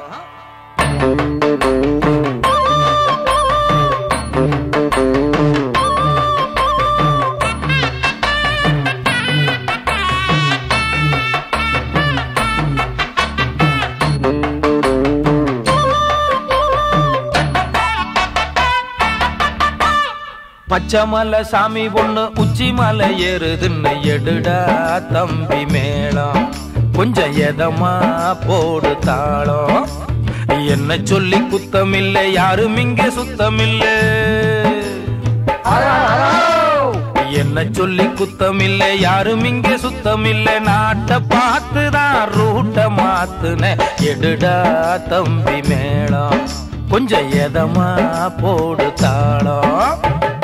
பச்சைமலை சாமி ஒண்ணு உச்சி மலை ஏறுதுன்னு எடுடா தம்பி மேளம் கொஞ்சம் எதமா போடு தாளம் என்ன சொல்லி குத்தமில்லை யாரும் இங்கே சுத்தமில்லை என்ன சொல்லி குத்தமில்லை யாரும் இங்கே சுத்தமில்லை நாட்டை பார்த்துதான் ரூட்ட மாத்துன எடுடா தம்பி மேளம் கொஞ்சம் எதமா போடு தாளம்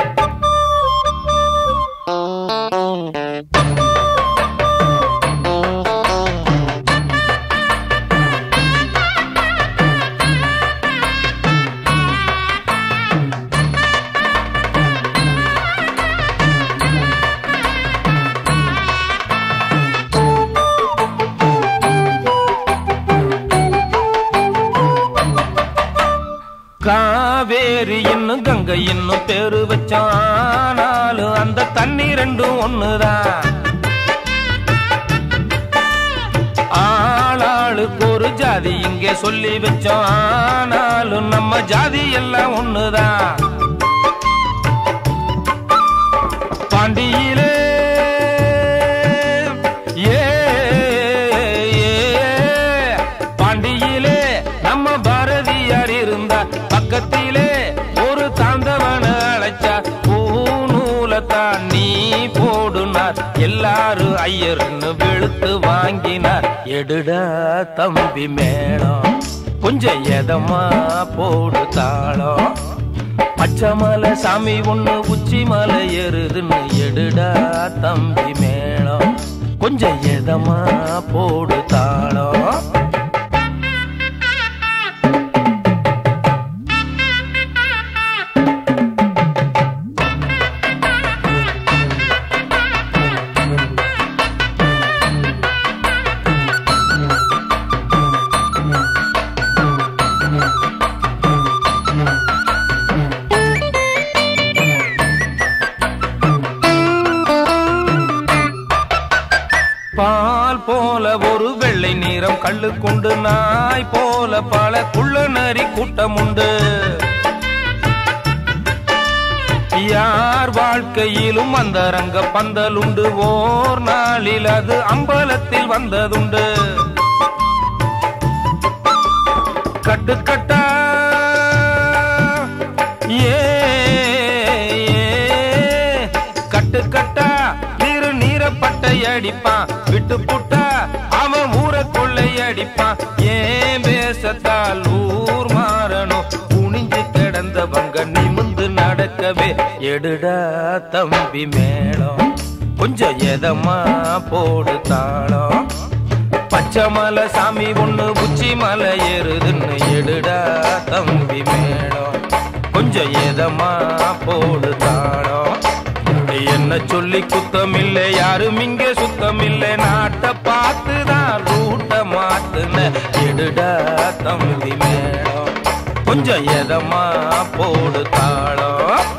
காவேரி இன்னும் கங்கை இன்னும் பேரு வச்சானாலும் அந்த தண்ணி ரெண்டும் ஒண்ணுதான் ஆளாளுக்கு ஒரு ஜாதி இங்கே சொல்லி வச்சோம் ஆனாலும் நம்ம ஜாதி எல்லாம் ஒண்ணுதான் பாண்டியிலே ஏ ஏ, பாண்டியிலே நம்ம பாரதியார் இருந்தா பக்கத்திலே ஒரு தாந்தவன அழைச்சா பூநூலத்தான் நீ போடுனார் எல்லாரும் ஐயர்னு வெளுத்து வாங்கினார் எடுடா தம்பி மேளம் கொஞ்சம் எதமா போடு தாளம் பச்சை மலை சாமி ஒண்ணு உச்சி மலை ஏறுதுன்னு எடுடா தம்பி மேளம் கொஞ்சம் எதமா போடு தாளம் பால் போல ஒரு வெள்ளை நீரம் கள்ளு கொண்டு நாய் போல பல குள்ள நரி கூட்டம் உண்டு யார் வாழ்க்கையிலும் அந்த ரங்க பந்தல் உண்டு ஓர் நாளில் அது அம்பலத்தில் வந்ததுண்டு கட்டுக்கட்டா ஏ ஏ, கட்டுக்கட்டா நீரு நீரப்பட்டை அடிப்பான் விட்டு புட்டா அவன் ஊர கொள்ளை அடிப்பான் ஏன் பேசத்தால் ஊர் மாறணும் குனிஞ்சு கிடந்தவங்க நிமிந்து நடக்கவே எடுடா தம்பி மேளம் கொஞ்சம் எதமா போடு தாளம் பச்சை மலை சாமி ஒண்ணு உச்சி மலை ஏறுதுன்னு எடுடா தம்பி மேளம் கொஞ்சம் எதமா போடு தாளம் என்ன சொல்லி குத்தம் இல்லை யாரும் இங்க சுத்தம் இல்லை நாட்டை பார்த்துதான் ரூட்ட மாத்துன எடுடா தம்பி மேளம் கொஞ்சம் எதமா போடு தாளம்